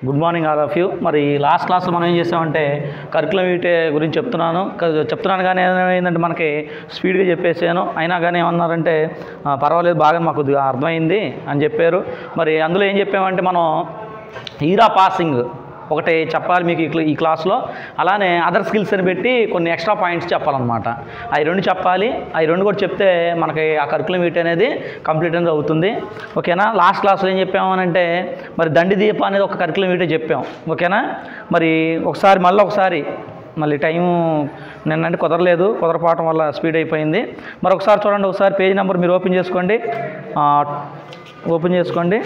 Good morning all of you మరి last క్లాస్లో మనం ఏం చేసామంటే కరికులం వీటే గురించి చెప్తున్నాను క- చెప్తున్నాను కానీ ఏమైందంటే మనకి స్పీడ్గా చెప్పేసాను అయినా కానీ ఏమన్నారంటే "ఆ, పర్వాలేదు బాగా మాకు కొద్దిగా అర్థమైంది అని చెప్పారు మరి అందులో ఏం చెప్పామంటే మనం ఈరా పాసింగ్ ఒకటి చెప్పాలి మీకు ఈ క్లా- ఈ క్లాస్లో అలానే అదర్ స్కిల్స్ అని పెట్టి కొన్ని ఎక్స్ట్రా పాయింట్స్ చెప్పాలన్నమాట అవి రెండు చెప్పాలి అవి రెండు కూడా చెప్తే మనకి ఆ కరికులం వీటి అనేది కంప్లీట్ అనేది అవుతుంది ఓకేనా లాస్ట్ క్లాస్లో ఏం చెప్పామనంటే మరి దండి దీప అనేది ఒక కరికులం వీటే చెప్పాం ఓకేనా మరి ఒకసారి మళ్ళీ ఒకసారి మళ్ళీ టైం నిన్నంటే కుదరలేదు కుదరపోవటం వల్ల స్పీడ్ అయిపోయింది మరి ఒకసారి చూడండి ఒకసారి పేజ్ నెంబర్ మీరు ఓపెన్ చేసుకోండి ఆ, ఓపెన్ చేసుకోండి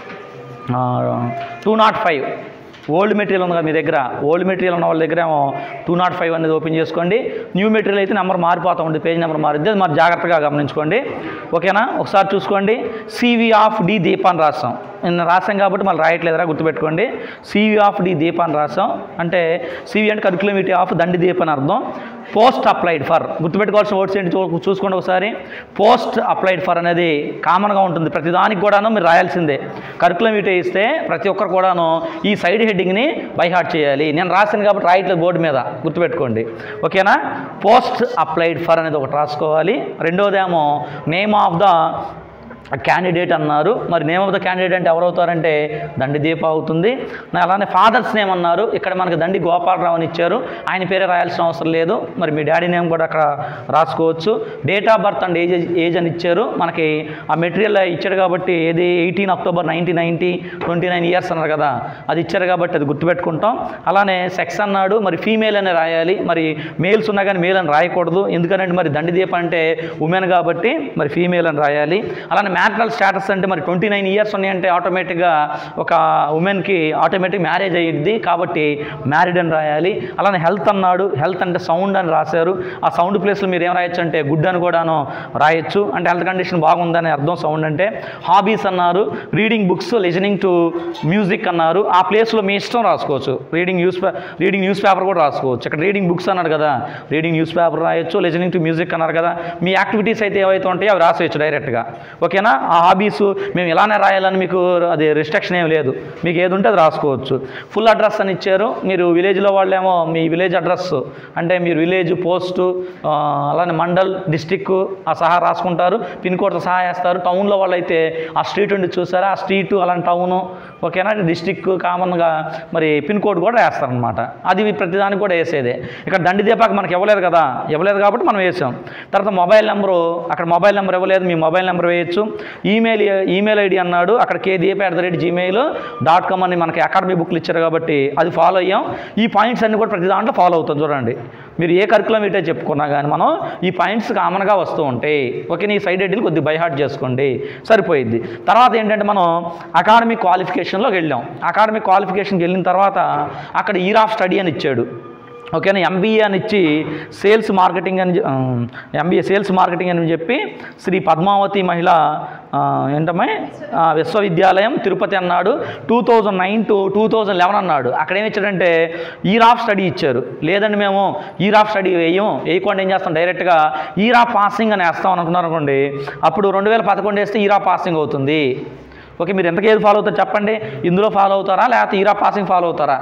two nought five old material ఉంది కదా మీ దగ్గర ఓల్డ్ మెటీరియల్ ఉన్న వాళ్ళ దగ్గర ఏమో టూ నాట్ ఫైవ్ అనేది ఓపెన్ చేసుకోండి న్యూ మెటీరియల్ అయితే నెంబర్ మారిపోతూ ఉంటుంది పేజ్ నెంబర్ మారుద్ది అది మరి జాగ్రత్తగా గమనించుకోండి ఓకేనా ఒకసారి చూసుకోండి సివి ఆఫ్ డి దీప అని రాస్తాం నేను రాసాం కాబట్టి మళ్ళీ రాయట్లేదురా గుర్తుపెట్టుకోండి సివి ఆఫ్ డి దీప అని రాసాం అంటే సివి అంటే కరికులమిటీ ఆఫ్ దండి దీప అని అర్థం పోస్ట్ అప్లైడ్ ఫర్ గుర్తుపెట్టుకోవాల్సిన వర్డ్స్ ఏంటి చూ- చూసుకోండి ఒకసారి పోస్ట్ అప్లైడ్ ఫర్ అనేది కామన్గా ఉంటుంది ప్రతి దానికి కూడాను మీరు రాయాల్సిందే కరికులం ఇటే ఇస్తే ప్రతి ఒక్కరు కూడాను ఈ సైడ్ హెడ్డింగ్ని బైహార్ట్ చేయాలి నేను రాశాను కాబట్టి రాయట్లేదు బోర్డు మీద గుర్తుపెట్టుకోండి ఓకేనా పోస్ట్ అప్లైడ్ ఫర్ అనేది ఒకటి రాసుకోవాలి రెండోదేమో నేమ్ ఆఫ్ ద క్యాండిడేట్ అన్నారు మరి నేమ్ ఆఫ్ ద క్యాండిడేట్ అంటే ఎవరు అవుతారంటే దండి దీప అవుతుంది నా- అలానే ఫాదర్స్ నేమ్ అన్నారు ఇక్కడ మనకి దండి గోపాలరావు అని ఇచ్చారు ఆయన పేరే రాయాల్సిన అవసరం లేదు మరి మీ డాడీ నేమ్ కూడా అక్కడ రాసుకోవచ్చు date of birth and age age అని ఇచ్చారు మనకి ఆ మెటీరియల్ ఇచ్చారు కాబట్టి ఏది eighteen October nineteen ninety twenty nine years అన్నారు కదా అది ఇచ్చారు కాబట్టి అది గుర్తుపెట్టుకుంటాం అలానే సెక్స్ అన్నాడు మరి ఫీమేల్ అని రాయాలి మరి మేల్స్ ఉన్నా కానీ మేల్ అని రాయకూడదు ఎందుకంటే మరి దండి దీప అంటే ఉమెన్ కాబట్టి మరి ఫీమేల్ అని రాయాలి అలానే మ్యారిటల్ స్టేటస్ అంటే మరి ట్వంటీ నైన్ ఇయర్స్ ఉన్నాయంటే ఆటోమేటిక్గా ఒక ఉమెన్కి ఆటోమేటిక్ మ్యారేజ్ అయ్యిద్ది కాబట్టి మ్యారీడ్ అని రాయాలి అలానే హెల్త్ అన్నాడు హెల్త్ అంటే సౌండ్ అని రాశారు ఆ సౌండ్ ప్లేస్లో మీరు ఏం రాయొచ్చు అంటే గుడ్ అని కూడాను రాయొచ్చు అంటే హెల్త్ కండిషన్ బాగుందని అర్థం సౌండ్ అంటే హాబీస్ అన్నారు reading books listening to music అన్నారు ఆ ప్లేస్లో మీ ఇష్టం రాసుకోవచ్చు reading news reading news paper కూడా రాసుకోవచ్చు ఇక్కడ రీడింగ్ బుక్స్ అన్నారు కదా రీడింగ్ న్యూస్ పేపర్ రాయొచ్చు లిజనింగ్ టు మ్యూజిక్ అన్నారు కదా మీ యాక్టివిటీస్ అయితే ఏవైతే ఉంటాయో అవి రాసేయచ్చు డైరెక్ట్గా ఓకేనా ఆ హాబీస్ మేము ఇలానే రాయాలని మీకు అది రిస్ట్రిక్షన్ ఏం లేదు మీకు ఏది ఉంటే అది రాసుకోవచ్చు ఫుల్ అడ్రస్ అని ఇచ్చారు మీరు విలేజ్లో వాళ్ళేమో మీ విలేజ్ అడ్రస్ అంటే మీరు విలేజ్ పోస్టు ఆ, అలానే మండల్ డిస్టిక్ ఆ సహా రాసుకుంటారు పిన్ కోడ్తో సహా వేస్తారు టౌన్లో వాళ్ళైతే ఆ స్ట్రీట్ ఉండి చూసారా ఆ స్ట్రీట్ అలాంటి టౌను ఓకేనా డిస్టిక్ కామన్గా మరి పిన్ కోడ్ కూడా వేస్తారనమాట అది ప్రతిదానికి కూడా వేసేదే ఇక్కడ దండి దీపాక మనకి ఇవ్వలేదు కదా ఇవ్వలేదు కాబట్టి మనం వేసాం తర్వాత మొబైల్ నెంబరు అక్కడ మొబైల్ నెంబర్ ఇవ్వలేదు మీ మొబైల్ నెంబర్ వేయచ్చు ఈమెయిల్ ఈమెయిల్ ఐడి అన్నాడు అక్కడ K Deepa at the rate Gmail dot com అని మనకి అకాడమీ బుక్లు ఇచ్చారు కాబట్టి అది ఫాలో అయ్యాం ఈ పాయింట్స్ అన్ని కూడా ప్రతి దాంట్లో ఫాలో అవుతాం చూడండి మీరు ఏ కరికులం ఇటే చెప్పుకున్నా కానీ మనం ఈ పాయింట్స్ కామన్గా వస్తూ ఉంటాయి ఓకే నీ సైడ్ హెడ్లు కొద్దిగా బైహార్ట్ చేసుకోండి సరిపోయిద్ది తర్వాత ఏంటంటే మనం అకాడమిక్ క్వాలిఫికేషన్లోకి వెళ్ళాం అకాడమిక్ క్వాలిఫికేషన్కి వెళ్ళిన తర్వాత అక్కడ ఇయర్ ఆఫ్ స్టడీ అని ఇచ్చాడు ఓకేనా ఎంబీఏ అని ఇచ్చి సేల్స్ మార్కెటింగ్ అని ఎంబీఏ సేల్స్ మార్కెటింగ్ అని చెప్పి శ్రీ పద్మావతి మహిళ ఆ, ఏంటమ్మా ఆ, విశ్వవిద్యాలయం తిరుపతి అన్నాడు two thousand nine to two thousand eleven అన్నాడు అక్కడ ఏమి ఇచ్చాడంటే ఈర్ ఆఫ్ స్టడీ ఇచ్చారు లేదండి మేము ఈర్ ఆఫ్ స్టడీ వేయం వేయకుండా ఏం చేస్తాం డైరెక్ట్గా ఈర్ ఆఫ్ పాసింగ్ అని వేస్తాం అనుకున్నారు అనుకోండి అప్పుడు రెండు వేల పదకొండు వేస్తే ఈర్ ఆఫ్ పాసింగ్ అవుతుంది ఓకే మీరు ఎంతకేది ఫాలో అవుతారు చెప్పండి ఇందులో ఫాలో అవుతారా లేకపోతే ఈర్ ఆఫ్ పాసింగ్ ఫాలో అవుతారా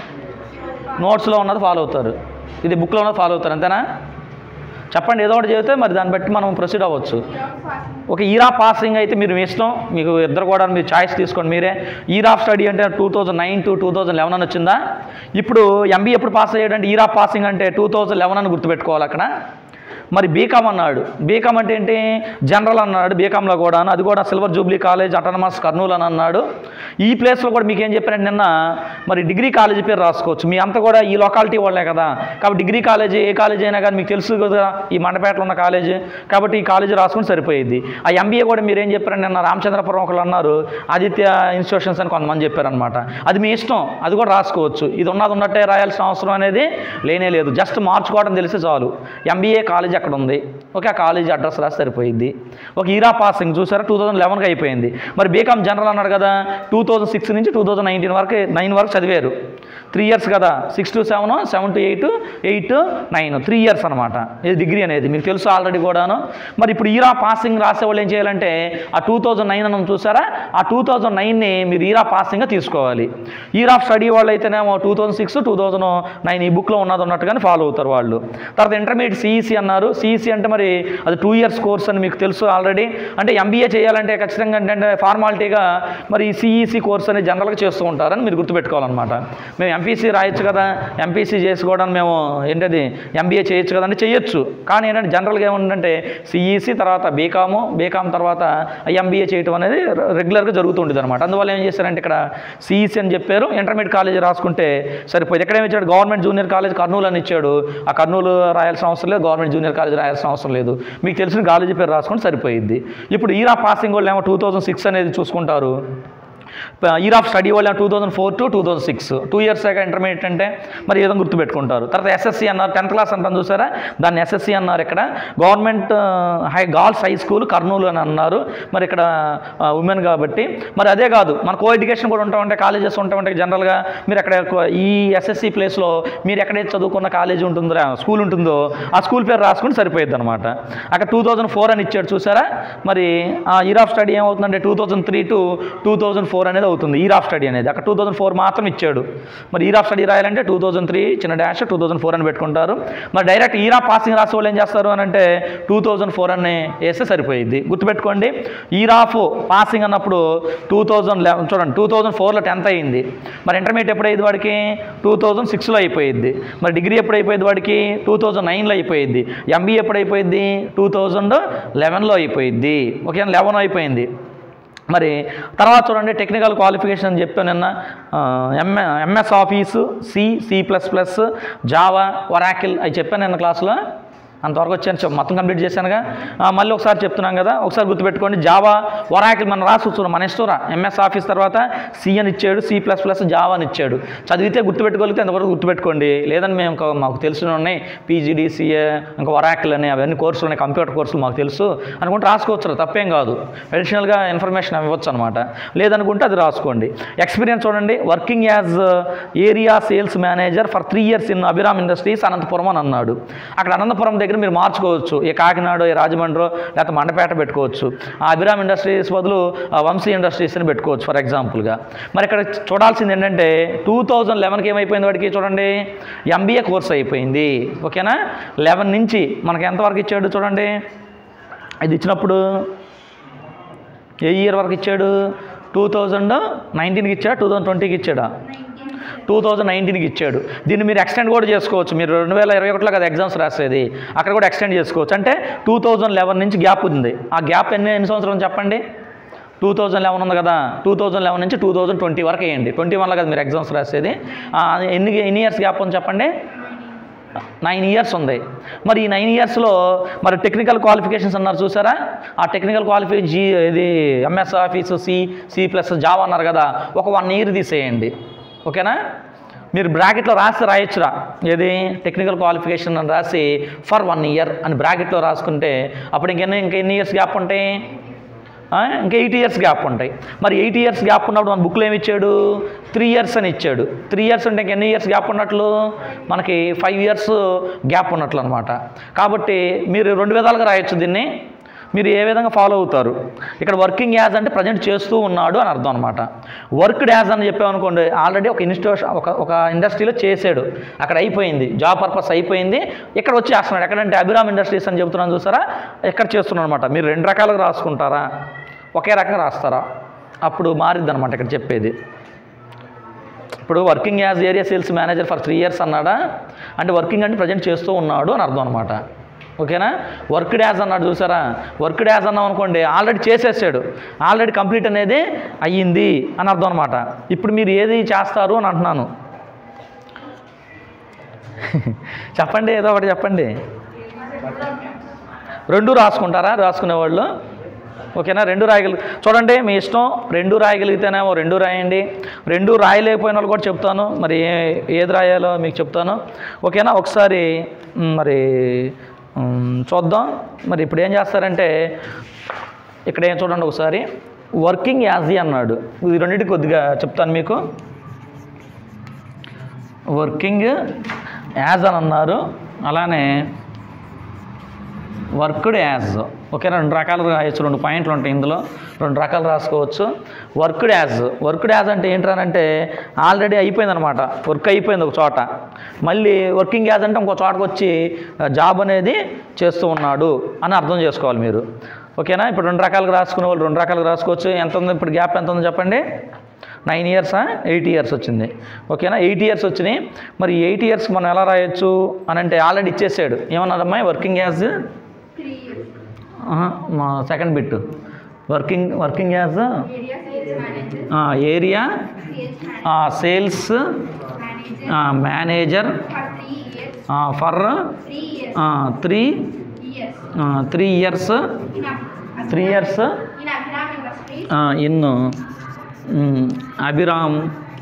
నోట్స్లో ఉన్నది ఫాలో అవుతారు ఇది బుక్లో ఉన్నది ఫాలో అవుతారు అంతేనా చెప్పండి ఏదో ఒకటి చెబితే మరి దాన్ని బట్టి మనం ప్రొసీడ్ అవ్వచ్చు ఒక ఈరా పాసింగ్ అయితే మీరు మీ ఇష్టం మీకు ఇద్దరు కూడా మీరు చాయిస్ తీసుకోండి మీరే ఈరా స్టడీ అంటే two thousand nine to two thousand eleven అని వచ్చిందా ఇప్పుడు ఎంబీ ఎప్పుడు పాస్ అయ్యాడంటే ఈరా పాసింగ్ అంటే టూ థౌజండ్ లెవెన్ అని గుర్తుపెట్టుకోవాలి అక్కడ మరి బీకామ్ అన్నాడు బీకామ్ అంటే ఏంటి జనరల్ అన్నాడు బీకామ్లో కూడా అది కూడా silver jubilee college autonomous Kurnool అని అన్నాడు ఈ ప్లేస్లో కూడా మీకు ఏం చెప్పారంటే నిన్న మరి డిగ్రీ కాలేజీ పేరు రాసుకోవచ్చు మీ అంతా కూడా ఈ లొకాలిటీ వాళ్ళే కదా కాబట్టి డిగ్రీ కాలేజీ ఏ కాలేజీ అయినా కానీ మీకు తెలుసు కదా ఈ మండపేటలో ఉన్న కాలేజీ కాబట్టి ఈ కాలేజీ రాసుకుని సరిపోయేది ఆ ఎంబీఏ కూడా మీరు ఏం చెప్పారంటే నిన్న రామచంద్రపురం ఒకళ్ళు అన్నారు ఆదిత్య ఇన్స్టిట్యూషన్స్ అని కొంతమంది చెప్పారనమాట అది మీ ఇష్టం అది కూడా రాసుకోవచ్చు ఇది ఉన్నది ఉన్నట్టే రాయాల్సిన అవసరం అనేది లేనే లేదు జస్ట్ మార్చుకోవడం తెలిసి చాలు ఎంబీఏ కాలేజ్ అక్కడ ఉంది ఓకే ఆ కాలేజ్ అడ్రస్ రాసి సరిపోయింది ఒక ఈరా పాసింగ్ చూసారా టూ థౌజండ్ లెవెన్కి అయిపోయింది మరి బీకామ్ జనరల్ అన్నాడు కదా టూ థౌజండ్ సిక్స్ నుంచి టూ థౌజండ్ నైన్టీన్ వరకు నైన్ వరకు చదివారు త్రీ ఇయర్స్ కదా six to seven seven to eight eight nine three years అనమాట ఇది డిగ్రీ అనేది మీకు తెలుసు ఆల్రెడీ కూడాను మరి ఇప్పుడు ఈరా పాసింగ్ రాసే వాళ్ళు ఏం చేయాలంటే ఆ టూ థౌజండ్ నైన్ అని చూసారా ఆ టూ థౌజండ్ నైన్ని మీరు ఈరా పాసింగ్గా తీసుకోవాలి ఈరా స్టడీ వాళ్ళు అయితేనేమో two thousand six two thousand nine ఈ బుక్లో ఉన్నది ఉన్నట్టుగానే ఫాలో అవుతారు వాళ్ళు తర్వాత ఇంటర్మీడియట్ సిఈసి అన్నారు సిఈసి అంటే మరి అది టూ ఇయర్స్ కోర్స్ అని మీకు తెలుసు ఆల్రెడీ అంటే ఎంబీఏ చేయాలంటే ఖచ్చితంగా ఏంటంటే ఫార్మాలిటీగా మరి సిఈసి కోర్స్ అనేది జనరల్గా చేస్తూ ఉంటారని మీరు గుర్తుపెట్టుకోవాలన్నమాట మేము ఎంపీసీ రాయొచ్చు కదా ఎంపీసీ చేసుకోవడానికి మేము ఏంటది ఎంబీఏ చేయొచ్చు కదా అంటే చేయొచ్చు కానీ ఏంటంటే జనరల్గా ఏముందంటే సిఈసి తర్వాత బీకాము బీకామ్ తర్వాత ఎంబీఏ చేయటం అనేది రెగ్యులర్గా జరుగుతుంటుంది అనమాట అందువల్ల ఏం చేశారంటే ఇక్కడ సిఈసి అని చెప్పారు ఇంటర్మీడియట్ కాలేజ్ రాసుకుంటే సరిపోయింది ఎక్కడ ఏమి ఇచ్చాడు గవర్నమెంట్ జూనియర్ కాలేజ్ కర్నూలు అని ఇచ్చాడు ఆ కర్నూలు రాయాల్సిన అవసరం లేదు గవర్నమెంట్ జూనియర్ కాలేజ్ రాయాల్సిన అవసరం లేదు మీకు తెలిసిన కాలేజీ పేరు రాసుకుంటే సరిపోయింది ఇప్పుడు ఈరా పాసింగ్ వాళ్ళు ఏమో టూ థౌజండ్ సిక్స్ అనేది చూసుకుంటారు ఇయర్ ఆఫ్ స్టడీ వాళ్ళు two thousand four to two thousand six two years దాకా ఇంటర్మీడియట్ అంటే మరి ఏదో గుర్తుపెట్టుకుంటారు తర్వాత ఎస్ఎస్సి అన్నారు టెన్త్ క్లాస్ అంటాను చూసారా దాన్ని ఎస్ఎస్సి అన్నారు ఇక్కడ government high girls high school Kurnool అని అన్నారు మరి ఇక్కడ ఉమెన్ కాబట్టి మరి అదే కాదు మన కో ఎడ్యుకేషన్ కూడా ఉంటా ఉంటాయి కాలేజెస్ ఉంటా ఉంటాయి జనరల్గా మీరు అక్కడ కొ- ఈ ఎస్ఎస్సి ప్లేస్లో మీరు ఎక్కడైతే చదువుకున్న కాలేజ్ ఉంటుందో స్కూల్ ఉంటుందో ఆ స్కూల్ పేరు రాసుకుని సరిపోయింది అనమాట అక్కడ టూ థౌజండ్ ఫోర్ అని ఇచ్చాడు చూసారా మరి ఆ ఇయర్ ఆఫ్ స్టడీ ఏమవుతుందంటే two thousand three to two thousand four అనేది అవుతుంది ఇయర్ ఆఫ్ స్టడీ అనేది అక్కడ టూ థౌజండ్ ఫోర్ మాత్రం ఇచ్చాడు మరి ఇయర్ ఆఫ్ స్టడీ రాయాలంటే టూ థౌజండ్ త్రీ చిన్న డాష్ టూ థౌజండ్ ఫోర్ అని పెట్టుకుంటారు మరి డైరెక్ట్ ఇయర్ ఆఫ్ పాసింగ్ రాసే వాళ్ళు ఏం చేస్తారు అని అంటే టూ థౌజండ్ ఫోర్ అని వేస్తే సరిపోయింది గుర్తుపెట్టుకోండి ఇయర్ ఆఫ్ పాసింగ్ అన్నప్పుడు టూ థౌజండ్ లెవెన్ చూడండి టూ థౌజండ్ ఫోర్లో టెన్త్ అయింది మరి ఇంటర్మీడియట్ ఎప్పుడైంది వాడికి టూ థౌజండ్ సిక్స్లో అయిపోయింది మరి డిగ్రీ ఎప్పుడు అయిపోయింది వాడికి టూ థౌజండ్ నైన్లో అయిపోయింది ఎంబీఏ ఎప్పుడు అయిపోయింది టూ థౌజండ్ లెవెన్లో అయిపోయింది ఓకే లెవెన్ అయిపోయింది మరి తర్వాత చూడండి టెక్నికల్ క్వాలిఫికేషన్ అని చెప్పాను నిన్న MA MS office C C plus plus Java Oracle అవి చెప్పాను నిన్న క్లాసులో అంతవరకు వచ్చాను చెప్- మొత్తం కంప్లీట్ చేశానుగా ఆ, మళ్ళీ ఒకసారి చెప్తున్నాం కదా ఒకసారి గుర్తుపెట్టుకోండి జావా వరాకిల్ మనం రాసి వచ్చున్నాం మన ఇష్టరా ఎంఎస్ ఆఫీస్ తర్వాత సి అని ఇచ్చాడు సి ప్లస్ ప్లస్ జావా అని ఇచ్చాడు చదివితే గుర్తుపెట్టుకోగలిగితే అంతవరకు గుర్తుపెట్టుకోండి లేదని మేము ఇంకా మాకు తెలిసిన ఉన్నాయి పీజీడీ సిఏ ఇంకా వరాకిల్ అని అవన్నీ కోర్సులు ఉన్నాయి కంప్యూటర్ కోర్సులు మాకు తెలుసు అనుకుంటే రాసుకోవచ్చు తప్పేం కాదు అడిషనల్గా ఇన్ఫర్మేషన్ ఇవ్వచ్చు అనమాట లేదనుకుంటే అది రాసుకోండి ఎక్స్పీరియన్స్ చూడండి working as area sales manager for three years in Abhiram industries Anantapuram అని అన్నాడు అక్కడ అనంతపురం దగ్గర మీరు మార్చుకోవచ్చు ఏ కాకినాడ ఏ రాజమండ్రి లేకపోతే మండపేట పెట్టుకోవచ్చు ఆ అభిరామ్ ఇండస్ట్రీస్ బదులు ఆ వంశీ ఇండస్ట్రీస్ అని పెట్టుకోవచ్చు ఫర్ ఎగ్జాంపుల్గా మరి ఇక్కడ చూడాల్సింది ఏంటంటే టూ థౌజండ్ లెవెన్కి ఏమైపోయింది వాడికి చూడండి ఎంబీఏ కోర్స్ అయిపోయింది ఓకేనా లెవెన్ నుంచి మనకి ఎంతవరకు ఇచ్చాడు చూడండి ఇది ఇచ్చినప్పుడు ఏ ఇయర్ వరకు ఇచ్చాడు టూ థౌజండ్ నైన్టీన్కి ఇచ్చాడా టూ థౌజండ్ ట్వంటీకి ఇచ్చాడా టూ థౌజండ్ నైన్టీన్కి ఇచ్చాడు దీన్ని మీరు ఎక్స్టెండ్ కూడా చేసుకోవచ్చు మీరు రెండు వేల ఇరవై ఒకటిలో కదా ఎగ్జామ్స్ రాసేది అక్కడ కూడా ఎక్స్టెండ్ చేసుకోవచ్చు అంటే టూ థౌజండ్ లెవెన్ నుంచి గ్యాప్ ఉంది ఆ గ్యాప్ ఎన్ని ఎన్ని సంవత్సరం చెప్పండి టూ థౌజండ్ లెవెన్ ఉంది కదా టూ థౌజండ్ లెవెన్ నుంచి టూ థౌజండ్ ట్వంటీ వరకు వేయండి ట్వంటీ వన్లో కదా మీరు ఎగ్జామ్స్ రాసేది ఆ, ఎన్ని ఎన్ని ఇయర్స్ గ్యాప్ ఉంది చెప్పండి నైన్ ఇయర్స్ ఉంది మరి ఈ నైన్ ఇయర్స్లో మరి టెక్నికల్ క్వాలిఫికేషన్స్ అన్నారు చూసారా ఆ టెక్నికల్ క్వాలిఫికేషన్ జీ ఇది MS office C C plus Java అన్నారు కదా ఒక వన్ ఇయర్ తీసేయండి ఓకేనా మీరు బ్రాకెట్లో రాసి రాయొచ్చురా ఏది టెక్నికల్ క్వాలిఫికేషన్ అని రాసి ఫర్ వన్ ఇయర్ అని బ్రాకెట్లో రాసుకుంటే అప్పుడు ఇంకెన్ని ఇంకా ఎన్ని ఇయర్స్ గ్యాప్ ఉంటాయి ఆ, ఇంకా ఎయిట్ ఇయర్స్ గ్యాప్ ఉంటాయి మరి ఎయిట్ ఇయర్స్ గ్యాప్ ఉన్నప్పుడు మన బుక్లో ఏమి ఇచ్చాడు త్రీ ఇయర్స్ అని ఇచ్చాడు త్రీ ఇయర్స్ అంటే ఇంక ఎన్ని ఇయర్స్ గ్యాప్ ఉన్నట్లు మనకి ఫైవ్ ఇయర్స్ గ్యాప్ ఉన్నట్లు అనమాట కాబట్టి మీరు రెండు విధాలుగా రాయొచ్చు దీన్ని మీరు ఏ విధంగా ఫాలో అవుతారు ఇక్కడ వర్కింగ్ యాజ్ అంటే ప్రజెంట్ చేస్తూ ఉన్నాడు అని అర్థం అనమాట వర్క్డ్ యాజ్ అని చెప్పామనుకోండి ఆల్రెడీ ఒక ఇన్స్టిట్యూషన్ ఒక ఒక ఇండస్ట్రీలో చేసాడు అక్కడ అయిపోయింది జాబ్ పర్పస్ అయిపోయింది ఇక్కడ వచ్చి చేస్తున్నాడు ఎక్కడంటే అభిరామ్ ఇండస్ట్రీస్ అని చెప్తున్నాను చూసారా ఎక్కడ చేస్తున్నాడు అనమాట మీరు రెండు రకాలుగా రాసుకుంటారా ఒకే రకంగా రాస్తారా అప్పుడు మారిద్ది అనమాట ఇక్కడ చెప్పేది ఇప్పుడు working as area sales manager for three years అన్నాడా అంటే వర్కింగ్ అంటే ప్రజెంట్ చేస్తూ ఉన్నాడు అని అర్థం అనమాట ఓకేనా వర్క్ డ్యాజ్ అన్నాడు చూసారా వర్క్ డ్యాజ్ అన్నాం అనుకోండి ఆల్రెడీ చేసేసాడు ఆల్రెడీ కంప్లీట్ అనేది అయ్యింది అని అర్థం అనమాట ఇప్పుడు మీరు ఏది చేస్తారు అని అంటున్నాను చెప్పండి ఏదో ఒకటి చెప్పండి రెండు రాసుకుంటారా రాసుకునేవాళ్ళు ఓకేనా రెండు రాయగలి చూడండి మీ ఇష్టం రెండు రాయగలిగితేనేమో రెండు రాయండి రెండు రాయలేకపోయిన వాళ్ళు కూడా చెప్తాను మరి ఏ ఏది రాయాలో మీకు చెప్తాను ఓకేనా ఒకసారి మ్, మరి మ్, చూద్దాం మరి ఇప్పుడు ఏం చేస్తారంటే ఇక్కడ ఏం చూడండి ఒకసారి వర్కింగ్ యాజీ అన్నాడు ఇది రెండింటికి కొద్దిగా చెప్తాను మీకు వర్కింగ్ యాజ్ అని అన్నారు అలానే వర్క్డ్ యాజ్ ఓకేనా రెండు రకాలు రాయొచ్చు రెండు పాయింట్లు ఉంటాయి ఇందులో రెండు రకాలు రాసుకోవచ్చు వర్క్డ్ యాజ్ వర్క్డ్ యాజ్ అంటే ఏంటంటే ఆల్రెడీ అయిపోయిందనమాట వర్క్ అయిపోయింది ఒక చోట మళ్ళీ వర్కింగ్ యాజ్ అంటే ఇంకో చోటకు వచ్చి జాబ్ అనేది చేస్తూ ఉన్నాడు అని అర్థం చేసుకోవాలి మీరు ఓకేనా ఇప్పుడు రెండు రకాలుగా రాసుకునే వాళ్ళు రెండు రకాలుగా రాసుకోవచ్చు ఎంత ఉంది ఇప్పుడు గ్యాప్ ఎంత ఉందో చెప్పండి నైన్ ఇయర్సా ఎయిట్ ఇయర్స్ వచ్చింది ఓకేనా ఎయిట్ ఇయర్స్ వచ్చినాయి మరి ఎయిట్ ఇయర్స్ మనం ఎలా రాయొచ్చు అని అంటే ఆల్రెడీ ఇచ్చేసాడు ఏమన్నదమ్మా వర్కింగ్ యాజ్ త్రీ ఇయర్స్ ఆహా, మా second bit working working as area sales manager area sales sales manager manager for three for years three years three years three years in three years in Abhiram industries in Abhiram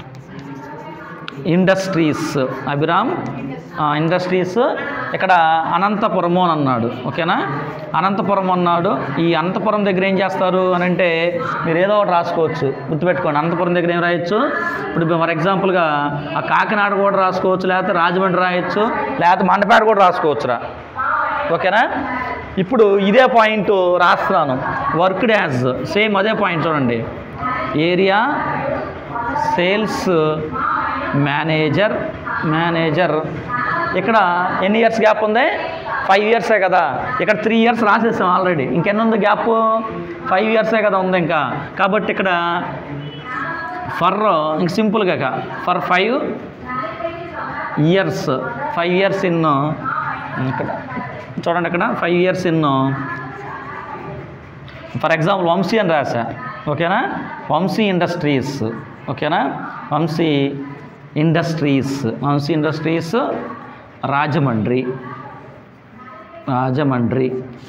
industries Abhiram industries ఇక్కడ అనంతపురము అని అన్నాడు ఓకేనా అనంతపురం అన్నాడు ఈ అనంతపురం దగ్గర ఏం చేస్తారు అని అంటే మీరు ఏదో ఒకటి రాసుకోవచ్చు గుర్తుపెట్టుకోండి అనంతపురం దగ్గర ఏం రాయొచ్చు ఇప్పుడు ఫర్ ఎగ్జాంపుల్గా ఆ కాకినాడ కూడా రాసుకోవచ్చు లేకపోతే రాజమండ్రి రాయొచ్చు లేకపోతే మండపేట కూడా రాసుకోవచ్చురా ఓకేనా ఇప్పుడు ఇదే పాయింట్ రాస్తున్నాను వర్క్డ్ యాజ్ సేమ్ అదే పాయింట్ చూడండి ఏరియా సేల్స్ మేనేజర్ మేనేజర్ ఇక్కడ ఎన్ని ఇయర్స్ గ్యాప్ ఉంది ఫైవ్ ఇయర్సే కదా ఇక్కడ త్రీ ఇయర్స్ రాసేసాం ఆల్రెడీ ఇంకెన్ని ఉంది గ్యాప్ ఫైవ్ ఇయర్సే కదా ఉంది ఇంకా కాబట్టి ఇక్కడ ఫర్ ఇంక సింపుల్గా for five years five years in ఇక్కడ చూడండి ఇక్కడ five years in for example Vamshi అని రాసా ఓకేనా వంశీ ఇండస్ట్రీస్ ఓకేనా వంశీ ఇండస్ట్రీస్ వంశీ ఇండస్ట్రీస్ రాజమండ్రి రాజమండ్రి